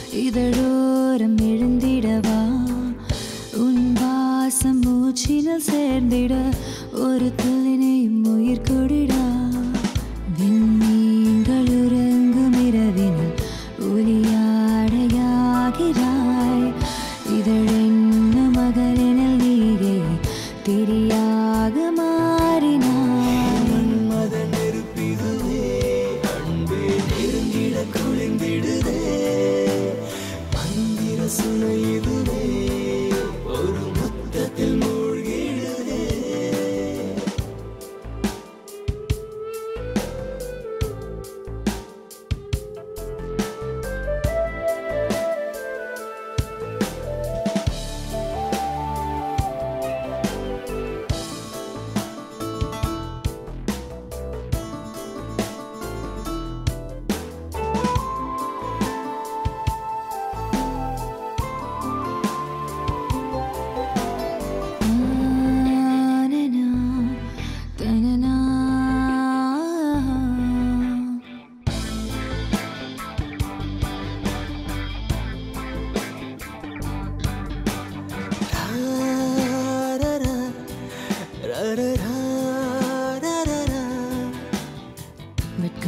இதழோரம் எழுந்திடவா உன் வாசம் மூச்சினில் சேர்ந்திட ஒரு துளினையும் உயிர் கொடிடா விண்மீன்கள் உறங்கும் இரவினில் ஒலியாடையாகிறாய் இதழென்னும் மகளினில் நீயே திரியாக மாறினாய் மந்திர சுனை இதுவே ஒரு முத்தத்தில்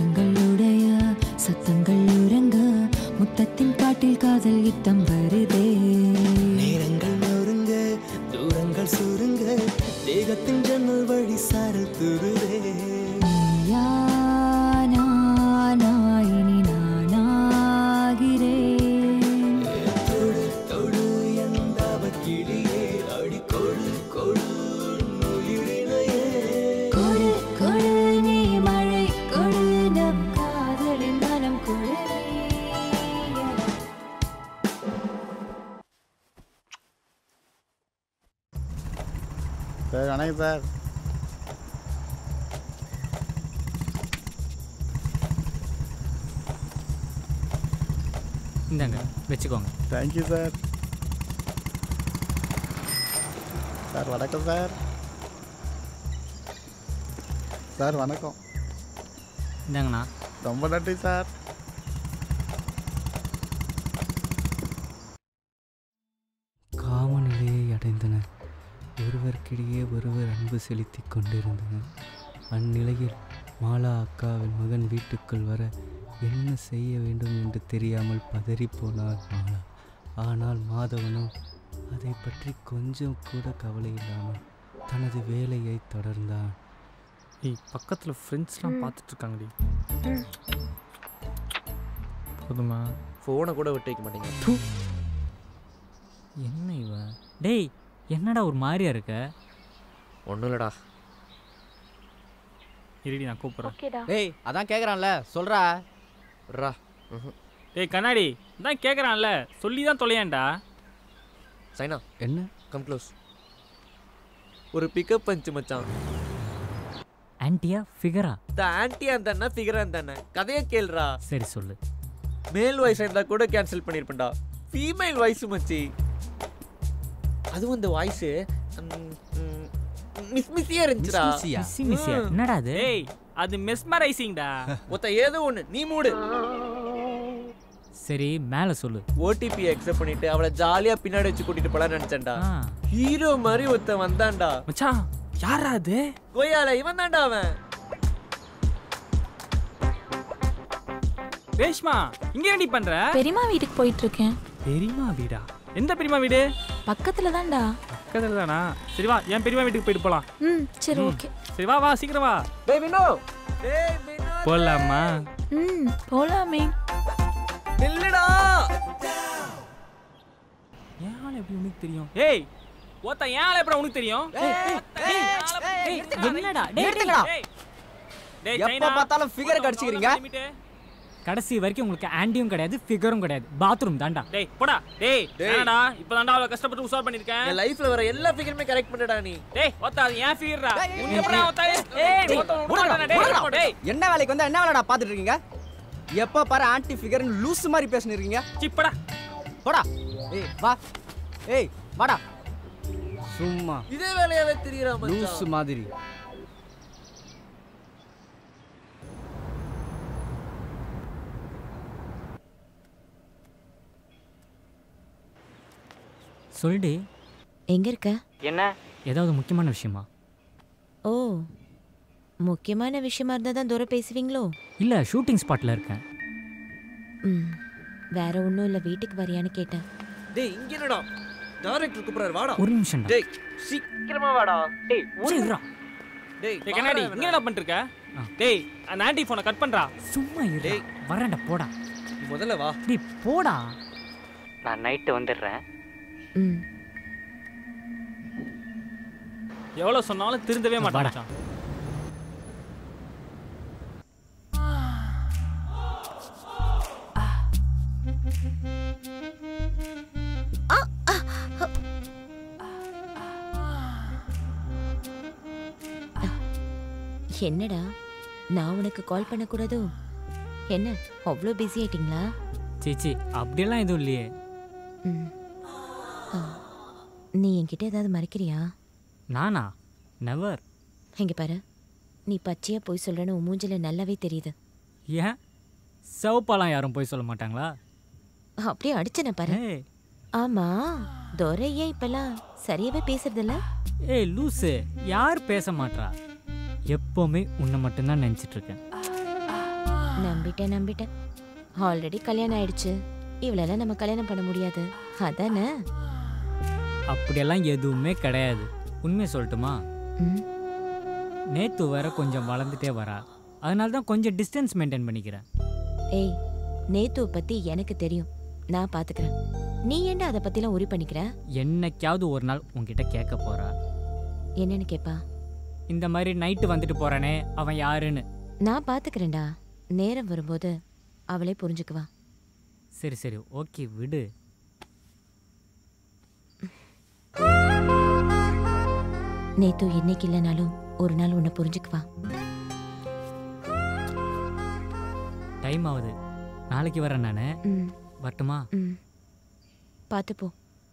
கரங்கள் உடைய சத்தங்கள் உறங்க முத்தத்தின் பாட்டில் காதல் யுத்தம் வருதே நேரங்கள் நொறுங்க தூரங்கள் சுருங்க தேகத்தின் ஜன்னல் வழி சாரல் துருதே நீயா, நானா, இனி நானாகிறேன் தொடு தொடு எந்தாவ கிளியே அடி கொடு கொடு உயிரினையே கொடு கொடு நீ மழை கொடு நம் காதலின் மனம் குளிரே சார் வணக்கம் சார் இந்தாங்க வச்சுக்கோங்க தேங்க்யூ சார் சார் வணக்கம் சார் சார் வணக்கம் இந்தாங்கண்ணா ரொம்ப நன்றி சார் காமநிலையை அடைந்தனர் ஒருவருக்கிடையே ஒருவர் அன்பு செலுத்திக் கொண்டிருந்தனர் அந்நிலையில் மாலா அக்காவின் மகன் வீட்டுக்குள் வர என்ன செய்ய வேண்டும் என்று தெரியாமல் பதறிப்போனாள் மாலா ஆனால் மாதவனோ அதை பற்றி கொஞ்சம் கூட கவலை இல்லாமல் தனது வேலையை தொடர்ந்தான் ஏய் பக்கத்தில் ஃப்ரெண்ட்ஸ்லாம் பார்த்துட்டு இருக்காங்கடி போதுமா ஃபோனை கூட விட்டு வைக்க மாட்டேங்க என்ன இவ டேய் என்னடா ஒரு மாதிரியா இருக்க ஒன்றும் இல்லைடா இருடி நான் கூப்பிட்றேன் டேய் அதான் கேட்குறான்ல சொல்றா ரா ஏய் கண்ணாடி தான் கேட்குறான்ல சொல்லி தான் தொலையாண்டா சைனா என்ன கம் க்ளோஸ் ஒரு பிக்கப் பஞ்ச் மச்சான் ஆன்ட்டியா ஃபிகரா இந்த ஆன்டி அந்த அண்ணா ஃபிகர் அந்த அண்ணன் கதையை கேளுடா சரி சொல்லு மேல் வாய்ஸ் இருந்தா கூட கேன்சல் பண்ணியிருப்பேன்டா ஃபீமேல் வாய்ஸ் மச்சி அதுவும் இந்த வாய்ஸ் மிஸ் மிஸ்ஸியா இருந்துச்சுடா மிஸ்ஸியா? மிஸ்ஸி மிஸ்ஸியா? என்னடா அது? ஏய் அது மெஸ்மரைசிங்டா ஒத்த ஏதோ ஒண்ணு நீ மூடு சரி மேலே சொல்லு ஓடிபி அக்செப்ட் பண்ணிட்டு அவளை ஜாலியா பின்னாடி வச்சு கூட்டிட்டு போலாம்னு நினைச்சேன்டா ஆ. ஹீரோ மாதிரி ஒருத்தன் வந்தான்டா மச்சான் யாரா அது கொய்யால இவன் தான்டா அவன் ரேஷ்மா இங்க என்னடி பண்ற பெரியம்மா வீட்டுக்கு போயிட்டு இருக்கேன் பெரியமா வீடா எந்த பெரியமா வீடு பக்கத்துல தான்டா பக்கத்துல தானா சரி வா என் பெரியமா வீட்டுக்கு போயிட்டு போலாம் ம் சரி ம். ஓகே சரி வா வா சீக்கிரம் வா டேய் வினோ டேய் வினோ போலாமா ம் போலாமே நில்லுடா ஏன் ஆள் எப்படி உனக்கு தெரியும் ஏய் ஓத்தா ஏன் ஆள் எப்படி உனக்கு தெரியும் என்னடா நிறுத்துங்கடா. டேய் எப்ப சைனா, பார்த்தாலும் figure க்கு அடிச்சுக்கிறீங்க. கடைசி வரைக்கும் உங்களுக்கு ஆன்ட்டியும் கிடையாது ஃபிகரும் கிடையாது பாத்ரூம் தான்டா டேய் போடா டேய் டேய். என்னடா இப்பதான்டா அவ்வளவு கஷ்டப்பட்டு உசார் பண்ணிருக்கேன் என் லைஃப்ல வர எல்லா ஃபிகருமே கரெக்ட் பண்ணடா நீ டேய் ஓத்தா அது ஏன் ஃபிகர்டா டேய், உனக்கு எப்படா ஓத்தா ஏய் டேய், ஓத்தா விடுங்கடா, உனக்கு டேய் விடுங்கடா. டேய் என்ன வேலைக்கு வந்தா என்ன வேலைடா பார்த்துட்டு இருக்கீங்க எப்போ பாரு ஆன்டி ஃபிகர்னு லூஸ் மாதிரி பேசினு இருக்கீங்க சிப்படா போடா ஏய் வா ஏய் வாடா சும்மா இதே வேலையாவே தெரியறா லூஸ் மச்சான் மாதிரி சொல்லுடி எங்க இருக்க என்ன ஏதாவது முக்கியமான விஷயமா ஓ முக்கியமான விஷயமா இருந்தா தான் தூரம் பேசுவீங்களோ இல்லை ஷூட்டிங் ஸ்பாட்டில் இருக்கேன் ம் வேற ஒன்றும் இல்லை வீட்டுக்கு வரியான்னு கேட்டேன் டேய் இங்க என்னடா டைரக்டர் கூப்பிடுறாரு வாடா ஒரு நிமிஷம்டா. டேய் சீக்கிரமா வாடா டேய் சரி, இருடா. டேய் டேய் கண்ணாடி வாடா, இங்க என்ன பண்ணிட்டு இருக்க டேய் அந்த ஆன்டி போனை கட் பண்றா சும்மா இரு வரேன்டா போடா நீ முதல்ல வா டேய் போடா நான் நைட்டு வந்துடுறேன் ம் எவ்வளவு சொன்னாலும் திருந்தவே மாட்டான் என்னடா நான் உனக்கு கால் பண்ணக்கூடாதோ என்ன அவ்வளோ பிஸி ஆயிட்டீங்களா சீச்சி அப்படியெல்லாம் எதுவும் இல்லையே ம் ஆ, நீ என்கிட்ட ஏதாவது மறைக்கிறியா நானா நெவர் இங்க பாரு நீ பச்சையா போய் சொல்றேன்னு உன் மூஞ்சில நல்லாவே தெரியுது ஏன் சிவப்பாலாம் யாரும் போய் சொல்ல மாட்டாங்களா அப்படியே அடிச்சன பாரு ஏய். ஆமா துரை ஏன் இப்பெல்லாம் சரியாவே பேசுறதில்ல ஏய் லூசு யார் பேச மாட்றா எப்போவுமே உன்னை மட்டும்தான் நினச்சிட்டு இருக்கேன் நம்பிட்டேன் நம்பிட்டேன் ஆல்ரெடி கல்யாணம் ஆயிடுச்சு இவ்வளெல்லாம் நம்ம கல்யாணம் பண்ண முடியாது அதானே அப்படியெல்லாம் எதுவுமே கிடையாது உண்மையை சொல்லட்டுமா ம். நேத்து வர கொஞ்சம் வளர்ந்துட்டே வரா அதனால தான் கொஞ்சம் டிஸ்டன்ஸ் மெயின்டைன் பண்ணிக்கிறேன் ஏய் நேத்துவை பத்தி எனக்கு தெரியும் நான் பாத்துக்கிறேன் நீ ஏன்டா அதை பத்திலாம் உரி பண்ணிக்கிற என்னைக்காவது ஒரு நாள் உன்கிட்ட கேட்க போறா என்னன்னு கேப்பா இந்த மாதிரி நைட்டு வந்துட்டு போறானே அவன் யாருன்னு நான் பாத்துக்கிறேன்டா நேரம் வரும்போது அவளே புரிஞ்சுக்குவா சரி சரி ஓகே விடு நேத்து இன்னைக்கு இல்லைனாலும் ஒரு நாள் உன்னை புரிஞ்சுக்குவா டைம் ஆகுது நாளைக்கு வரேன் நான் ம் வரட்டுமா ம் பார்த்து போ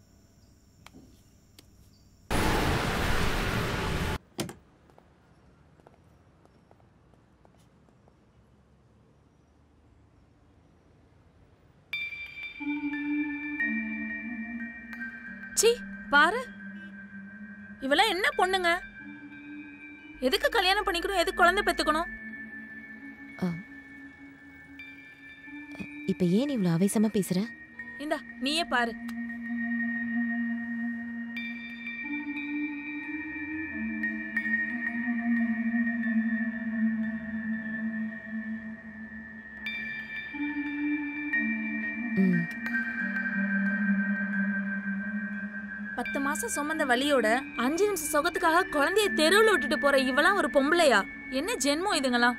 சி பாரு இவெல்லாம் என்ன பொண்ணுங்க எதுக்கு கல்யாணம் பண்ணிக்கணும் எதுக்கு குழந்தை பெத்துக்கணும் இப்ப ஏன் இவ்வளவு ஆவேசமா பேசுற இந்தா நீயே பாரு ம் பத்து மாசம் சுமந்த வலியோட அஞ்சு நிமிஷம் சுகத்துக்காக குழந்தைய தெருவில் விட்டுட்டு போற இவளாம் ஒரு பொம்பளையா என்ன ஜென்மம் இதுங்களாம்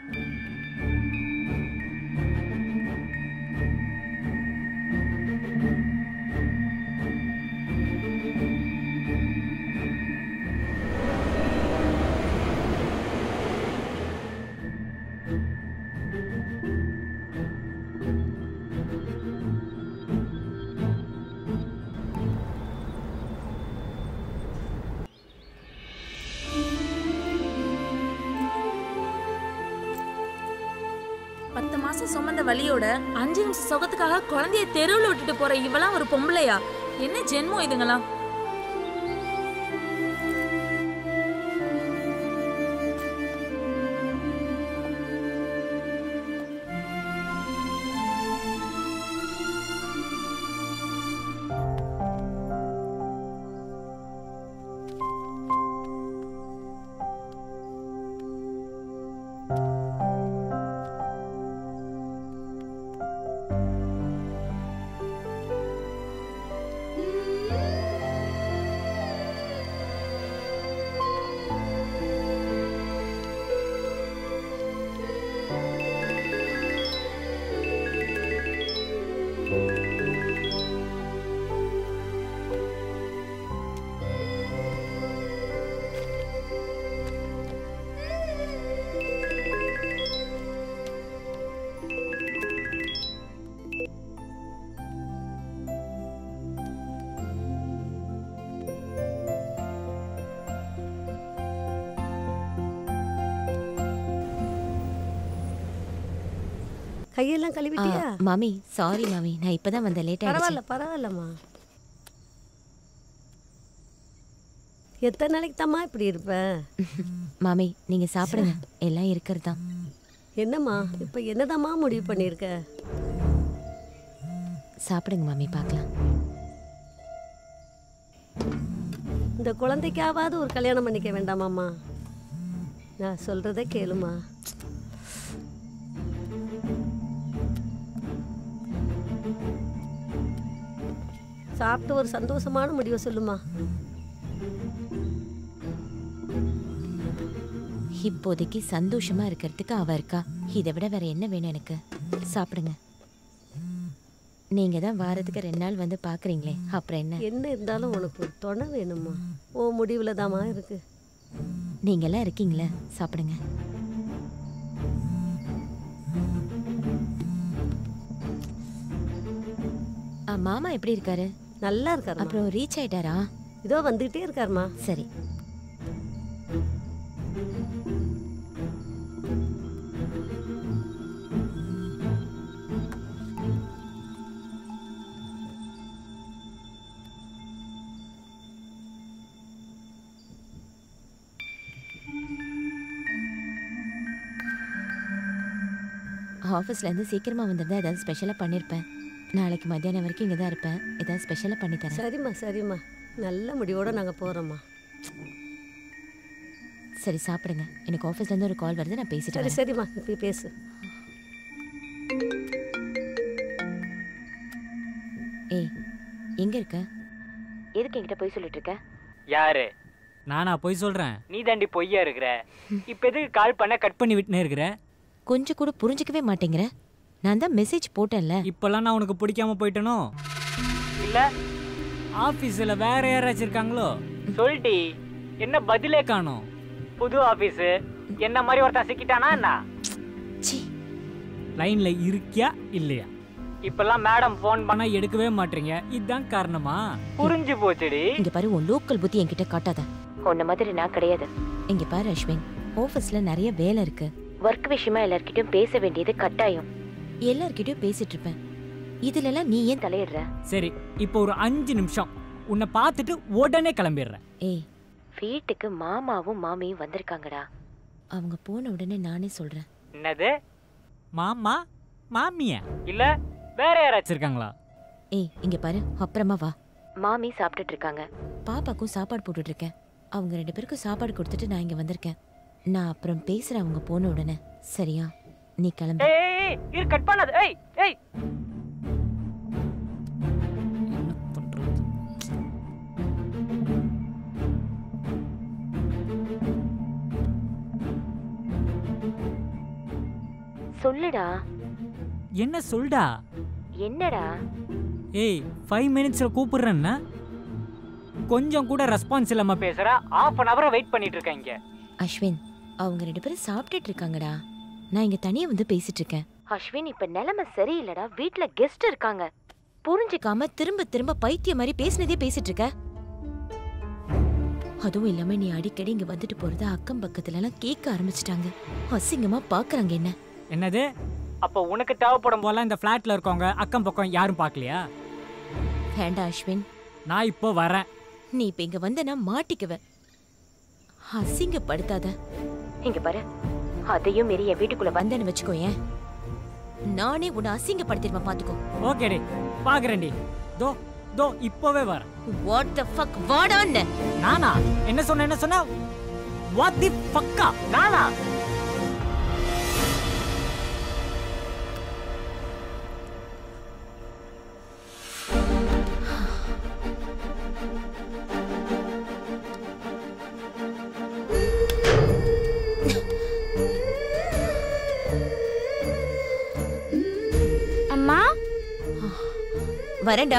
பத்து மாசம் சுமந்த வலியோட அஞ்சு நிமிஷம் சுகத்துக்காக குழந்தைய தெருவில் விட்டுட்டு போற இவளாம் ஒரு பொம்பளையா என்ன ஜென்மம் இதுங்களாம் கையெல்லாம் கழுவிட்டியா ஆ, மாமி சாரி மாமி நான் இப்பதான் வந்தேன் லேட் பரவாயில்ல ஆயிடுச்சு பரவாயில்லம்மா எத்தனை நாளைக்கு தாம்மா இப்படி இருப்ப மாமி நீங்க சாப்பிடுங்க எல்லாம் இருக்கிறது தான் என்னம்மா இப்போ என்னதாம்மா முடிவு பண்ணியிருக்க சாப்பிடுங்க மாமி பார்க்கலாம் இந்த குழந்தைக்காவது ஒரு கல்யாணம் பண்ணிக்க வேண்டாமாம்மா நான் சொல்றத கேளுமா சாப்பிட்டு ஒரு சந்தோஷமான முடிவை சொல்லுமா இப்போதைக்கு சந்தோஷமா இருக்கிறதுக்கு அவ இருக்கா இதை விட வேற என்ன வேணும் எனக்கு சாப்பிடுங்க நீங்க தான் வாரத்துக்கு ரெண்டு நாள் வந்து பாக்குறீங்களே அப்புறம் என்ன என்ன இருந்தாலும் உனக்கு ஒரு துணை வேணுமா ஓ முடிவில் தாம்மா இருக்கு நீங்க எல்லாம் இருக்கீங்களே சாப்பிடுங்க ஆ, மாமா எப்படி இருக்காரு நல்லா இருக்காரு அப்புறம் ரீச் ஆயிட்டாரா இதோ வந்துகிட்டே இருக்காருமா சரி ஆஃபீஸ்லேருந்து சீக்கிரமாக வந்திருந்தா ஏதாவது ஸ்பெஷலாக பண்ணியிருப்பேன் நாளைக்கு மத்தியானம் வரைக்கும் இங்கே தான் இருப்பேன் ஏதாவது ஸ்பெஷலாக பண்ணி தரேன் சரிம்மா சரிம்மா நல்ல முடிவோட நாங்கள் போகிறோம்மா சரி சாப்பிடுங்க எனக்கு ஆஃபீஸ்லேருந்து ஒரு கால் வருது நான் பேசிட்டு சரி வரேன் சரிம்மா இப்படி பேசு ஏய் எங்கே இருக்க எதுக்கு என்கிட்ட போய் சொல்லிட்டு இருக்க யாரு நானா போய் சொல்றேன் நீ தாண்டி பொய்யா இருக்கிற இப்ப எதுக்கு கால் பண்ண கட் பண்ணி விட்டுனே இருக்கிற கொஞ்சம் கூட புரிஞ்சுக்கவே மாட்டேங்கிற நான் தான் மெசேஜ் போட்டேன்ல இப்பெல்லாம் நான் உனக்கு பிடிக்காம போயிட்டனோ இல்ல ஆபீஸ்ல வேற யாராச்சும் இருக்காங்களோ சொல்லிட்டி என்ன பதிலே காணோம் புது ஆபீஸ் என்ன மாதிரி ஒருத்தன் சிக்கிட்டானா என்ன லைன்ல இருக்கியா இல்லையா இப்பெல்லாம் மேடம் ஃபோன் பண்ணா எடுக்கவே மாட்டீங்க இதுதான் காரணமா புரிஞ்சு போச்சுடி இங்க பாரு உன் லோக்கல் புத்தி என்கிட்ட காட்டாத உன்ன மாதிரி நான் கிடையாது இங்க பாரு அஸ்வின் ஆஃபீஸ்ல நிறைய வேலை இருக்கு ஒர்க் விஷயமா எல்லார்கிட்டயும் பேச வேண்டியது கட்டாயம் எல்லார்கிட்டயும் பேசிட்டு இருப்பேன் இதுல எல்லாம் நீ ஏன் தலையிடுற சரி இப்போ ஒரு அஞ்சு நிமிஷம் உன்னை பார்த்துட்டு உடனே கிளம்பிடுறேன் ஏய் வீட்டுக்கு மாமாவும் மாமியும் வந்திருக்காங்கடா அவங்க போன உடனே நானே சொல்றேன் என்னது மாமா மாமியா இல்ல வேற யாராச்சும் இருக்காங்களா ஏய் இங்க பாரு அப்புறமா வா மாமி சாப்பிட்டுட்டு இருக்காங்க பாப்பாக்கும் சாப்பாடு போட்டுட்டு இருக்கேன் அவங்க ரெண்டு பேருக்கும் சாப்பாடு கொடுத்துட்டு நான் இங்க வந்திருக்கேன் நான் அப்புறம் பேசுறேன் அவங்க போன உடனே சரியா நீ கிளம்பு ஏய் ஏய், ஏய் இரு கட் பண்ணாத ஏய் ஏய் சொல்லுடா என்ன சொல்டா என்னடா ஏய் ஃபைவ் மினிட்ஸ்ல கூப்பிடுறேன்னா கொஞ்சம் கூட ரெஸ்பான்ஸ் இல்லாம பேசுற half அன் ஹவரா வெயிட் பண்ணிட்டு இருக்கேன் இங்க அஸ்வின் அவங்க ரெண்டு பேரும் சாப்பிட்டுட்டு இருக்காங்கடா நான் இங்க தனியா வந்து பேசிட்டு இருக்கேன் அஸ்வின் இப்ப நிலைமை சரியில்லடா வீட்ல கெஸ்ட் இருக்காங்க புரிஞ்சுக்காம திரும்ப திரும்ப பைத்தியம் மாதிரி பேசினதே பேசிட்டு இருக்க அதுவும் இல்லாம நீ அடிக்கடி இங்க வந்துட்டு போறத அக்கம் பக்கத்துல எல்லாம் கேட்க ஆரம்பிச்சிட்டாங்க அசிங்கமா பாக்குறாங்க என்ன என்னது அப்போ உனக்கு தேவைப்படும் போல இந்த ஃப்ளாட்ல இருக்கவங்க அக்கம் பக்கம் யாரும் பார்க்கலையா வேண்டாம் அஸ்வின் நான் இப்போ வரேன் நீ இப்ப இங்க வந்தனா மாட்டிக்குவ அசிங்கப்படுத்தாத இங்க பாரு அதையும் மீறி என் வீட்டுக்குள்ள வந்தேன்னு வச்சுக்கோயேன் நானே உன்னை அசிங்கப்படுத்திடுவேன் பாத்துக்கோ ஓகேடி பாக்குறேன்டி தோ தோ இப்போவே வரேன் வாட் த ஃபக் வாடான்னு நானா என்ன சொன்ன என்ன சொன்ன வாட் தி ஃபக்கா நானா அம்மா வரேன்டா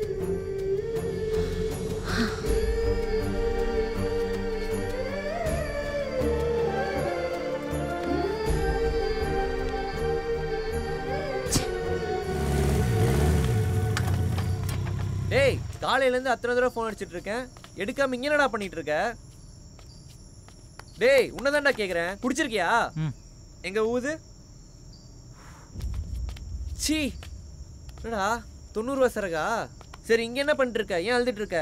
டேய் காலையில இருந்து அத்தனை தடவை ஃபோன் அடிச்சிட்டு இருக்கேன் எடுக்காம இங்க என்னடா பண்ணிட்டு இருக்க டேய் உன்னதான்டா கேக்குறேன் புடிச்சிருக்கியா எங்க ஊது சீ என்னடா தொண்ணூறு ரூபா சரகா சரி இங்க என்ன பண்ணிட்டு இருக்க ஏன் அழுதுட்டு இருக்க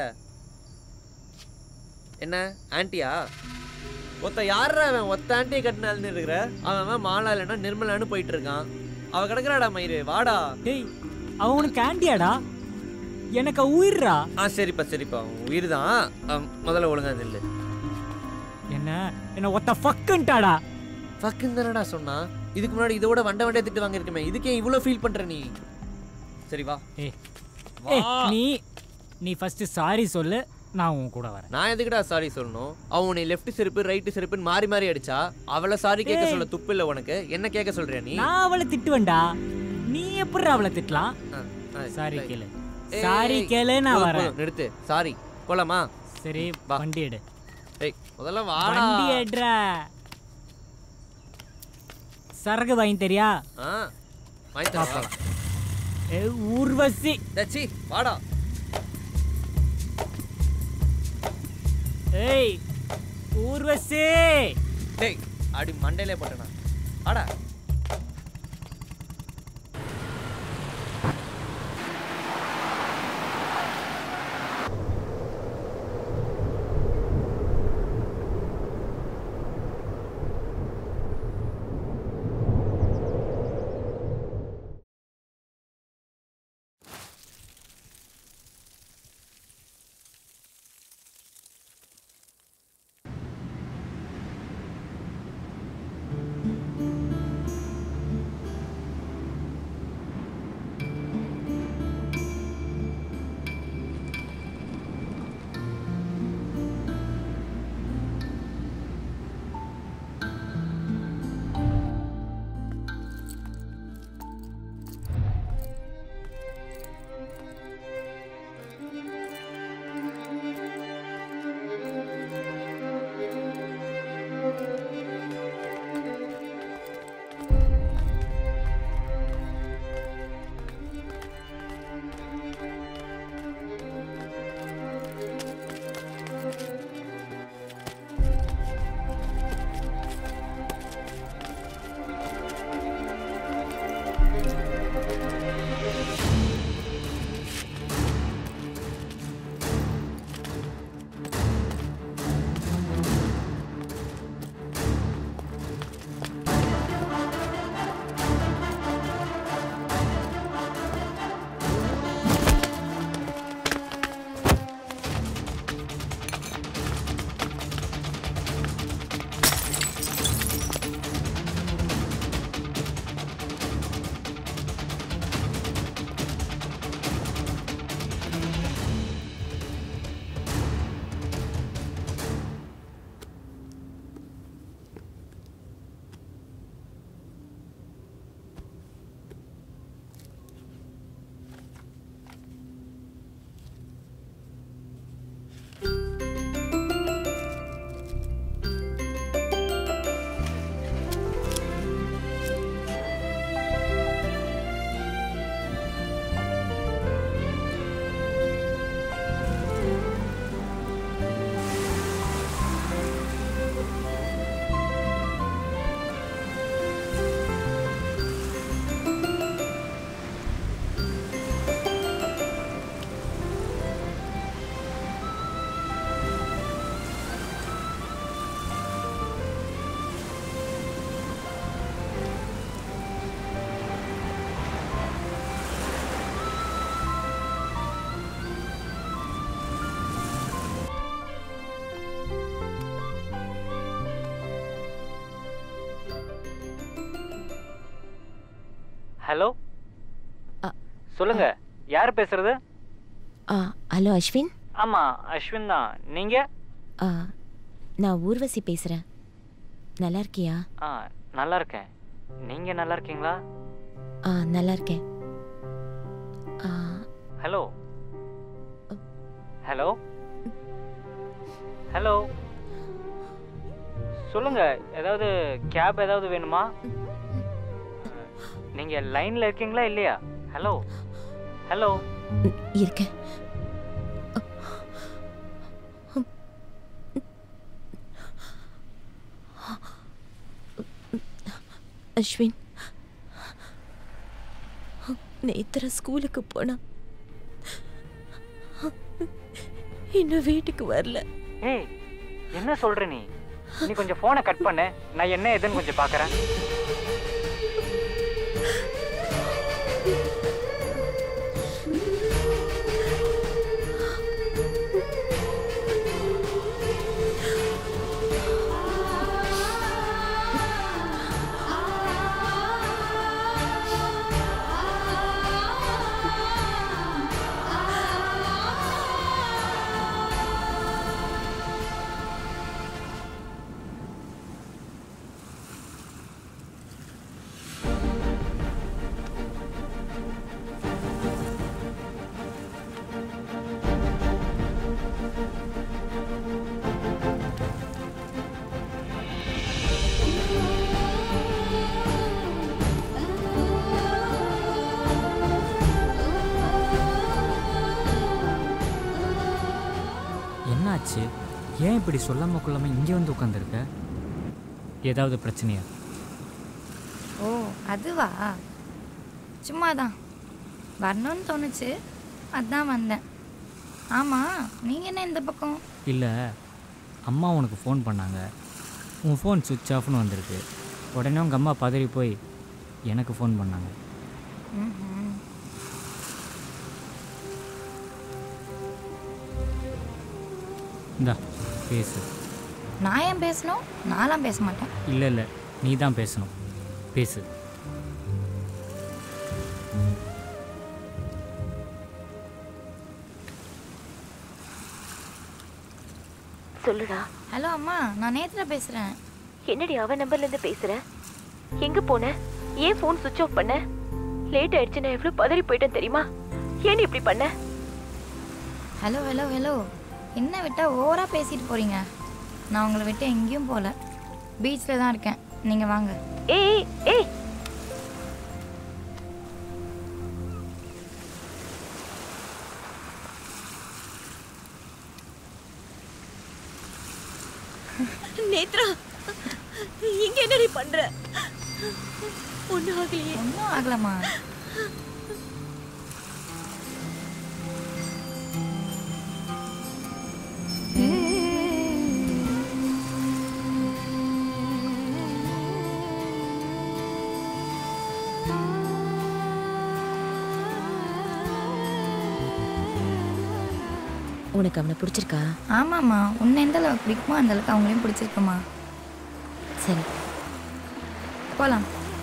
என்ன ஆன்ட்டியா ஒத்த யாரா அவன் ஒத்த ஆண்டியை கட்டின அழுந்து இருக்கிற அவன் அவன் மாலா இல்லைன்னா நிர்மலான்னு போயிட்டு இருக்கான் அவ கிடக்குறாடா மயிறு வாடா டேய் அவன் உனக்கு ஆண்டியாடா எனக்கு உயிர்ரா ஆ சரிப்பா சரிப்பா உயிர் தான் முதல்ல ஒழுங்கா நில்லு என்ன என்ன ஒத்த ஃபக்குன்ட்டாடா ஃபக்குன்னு தானடா சொன்னா இதுக்கு முன்னாடி இதோட வண்ட வண்டியா திட்டு வாங்கியிருக்கமே இதுக்கே இவ்வளோ ஃபீல் பண்ற நீ சரி வா ஏய் ஏய், நீ நீ ஃபர்ஸ்ட் சாரி சொல்லு நான் உன் கூட வரேன் நான் எதுக்குடா சாரி சொல்லணும் அவன் உன்னை லெஃப்ட் செருப்பு ரைட்டு செருப்புன்னு மாறி மாறி அடிச்சா அவளை சாரி கேட்க ஏய். சொல்ல துப்பு இல்ல உனக்கு என்ன கேட்க சொல்றியா நீ நான் அவளை திட்டுவேன்டா நீ எப்படி அவளை திட்டலாம் ஆ, சாரி சரி. கேளு ஏய், சாரி ஏய், கேளு நான் போதும், வரேன் போதும், நிறுத்து சாரி போலாமா சரி வண்டி எடு ஏய் முதல்ல வாடா வண்டி எடுறா சரகு வாங்கி தெரியா ஆ வாங்கி தரேன், வா. ஏ ஊர்வசி டச்சி வாடா ஏய் ஊர்வசி டேய் அடி மண்டையிலே போட்டேனா வாடா ஹலோ சொல்லுங்க யார் பேசுறது ஆ ஹலோ அஸ்வின் ஆமா அஸ்வின் தான் நீங்க ஆ நான் ஊர்வசி பேசுகிறேன் நல்லா இருக்கியா ஆ நல்லா இருக்கேன் நீங்க நல்லா இருக்கீங்களா ஆ நல்லா இருக்கேன் ஆ ஹலோ ஹலோ ஹலோ சொல்லுங்க ஏதாவது கேப் ஏதாவது வேணுமா நீங்க லைன்ல இருக்கீங்களா இல்லையா ஹலோ ஹலோ இருக்கேன் அஸ்வின் நேத்திர ஸ்கூலுக்கு போனா இன்னும் வீட்டுக்கு வரல ஏய் என்ன சொல்ற நீ நீ கொஞ்சம் போனை கட் பண்ணு நான் என்ன ஏதுன்னு கொஞ்சம் பார்க்கறேன் என்னாச்சு ஏன் இப்படி சொல்லாம கொள்ளாம இங்கே வந்து உட்காந்துருக்க ஏதாவது பிரச்சனையா ஓ அதுவா சும்மா தான் வரணும்னு தோணுச்சு அதான் வந்தேன் ஆமாம் நீங்கள் என்ன இந்த பக்கம் இல்லை அம்மா உனக்கு ஃபோன் பண்ணாங்க உன் ஃபோன் சுவிட்ச் ஆஃப்னு வந்திருக்கு உடனே உங்கள் அம்மா பதறி போய் எனக்கு ஃபோன் பண்ணாங்க ம்ஹும். இந்தா பேசு நான் ஏன் பேசணும் நான்லாம் பேச மாட்டேன் இல்லை இல்லை நீ தான் பேசணும் பேசு சொல்லுடா ஹலோ அம்மா நான் நேத்ரா பேசுகிறேன் என்னடி அவன் நம்பர்ல இருந்து பேசுற எங்க போன ஏன் ஃபோன் சுவிட்ச் ஆஃப் பண்ண லேட் ஆயிடுச்சு நான் எவ்வளவு பதறி போயிட்டேன் தெரியுமா ஏன் நீ இப்படி பண்ண ஹலோ ஹலோ ஹலோ என்ன விட்டால் ஓவராக பேசிட்டு போகிறீங்க நான் உங்களை விட்டு எங்கேயும் போகல பீச்சில் தான் இருக்கேன் நீங்கள் வாங்க ஏய் ஏய் நேத்ரா இங்க என்னடி பண்ற ஒன்னும் ஆகலையே ஒன்றும் ஆகலம்மா உனக்கு அவனை பிடிச்சிருக்கா ஆமாம்மா உன்னை எந்த அளவுக்கு பிடிக்குமோ அந்த அளவுக்கு அவங்களையும் பிடிச்சிருக்குமா சரி போகலாம்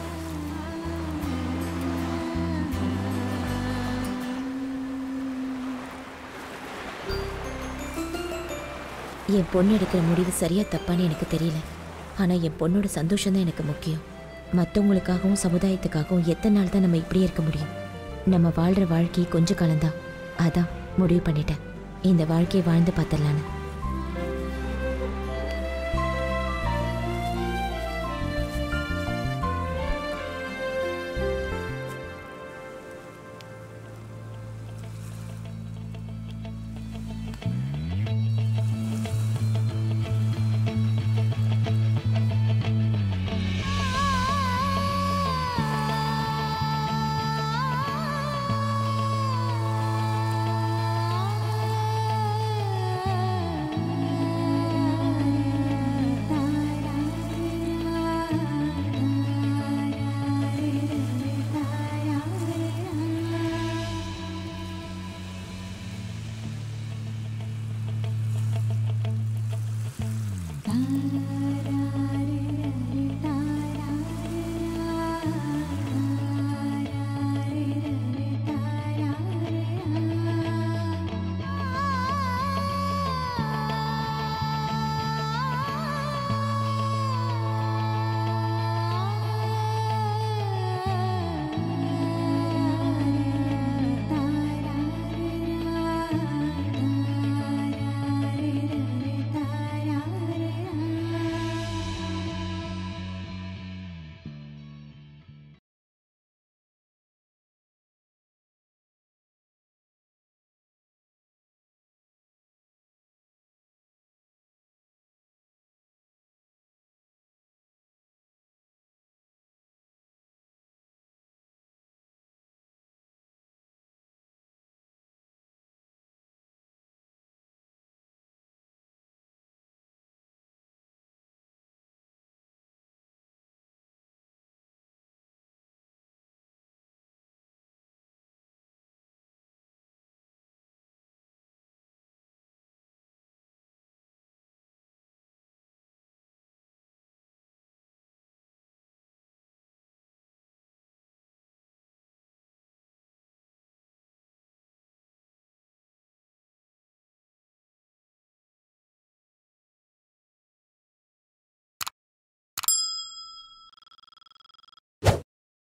என் பொண்ணு எடுக்கிற முடிவு சரியா தப்பான்னு எனக்கு தெரியல ஆனா என் பொண்ணோட சந்தோஷம் தான் எனக்கு முக்கியம் மற்றவங்களுக்காகவும் சமுதாயத்துக்காகவும் எத்தனை நாள் தான் நம்ம இப்படியே இருக்க முடியும் நம்ம வாழ்ற வாழ்க்கை கொஞ்ச காலம்தான் அதான் முடிவு பண்ணிட்டேன் இந்த வாழ்க்கையை வாழ்ந்து பார்த்துடலான்னு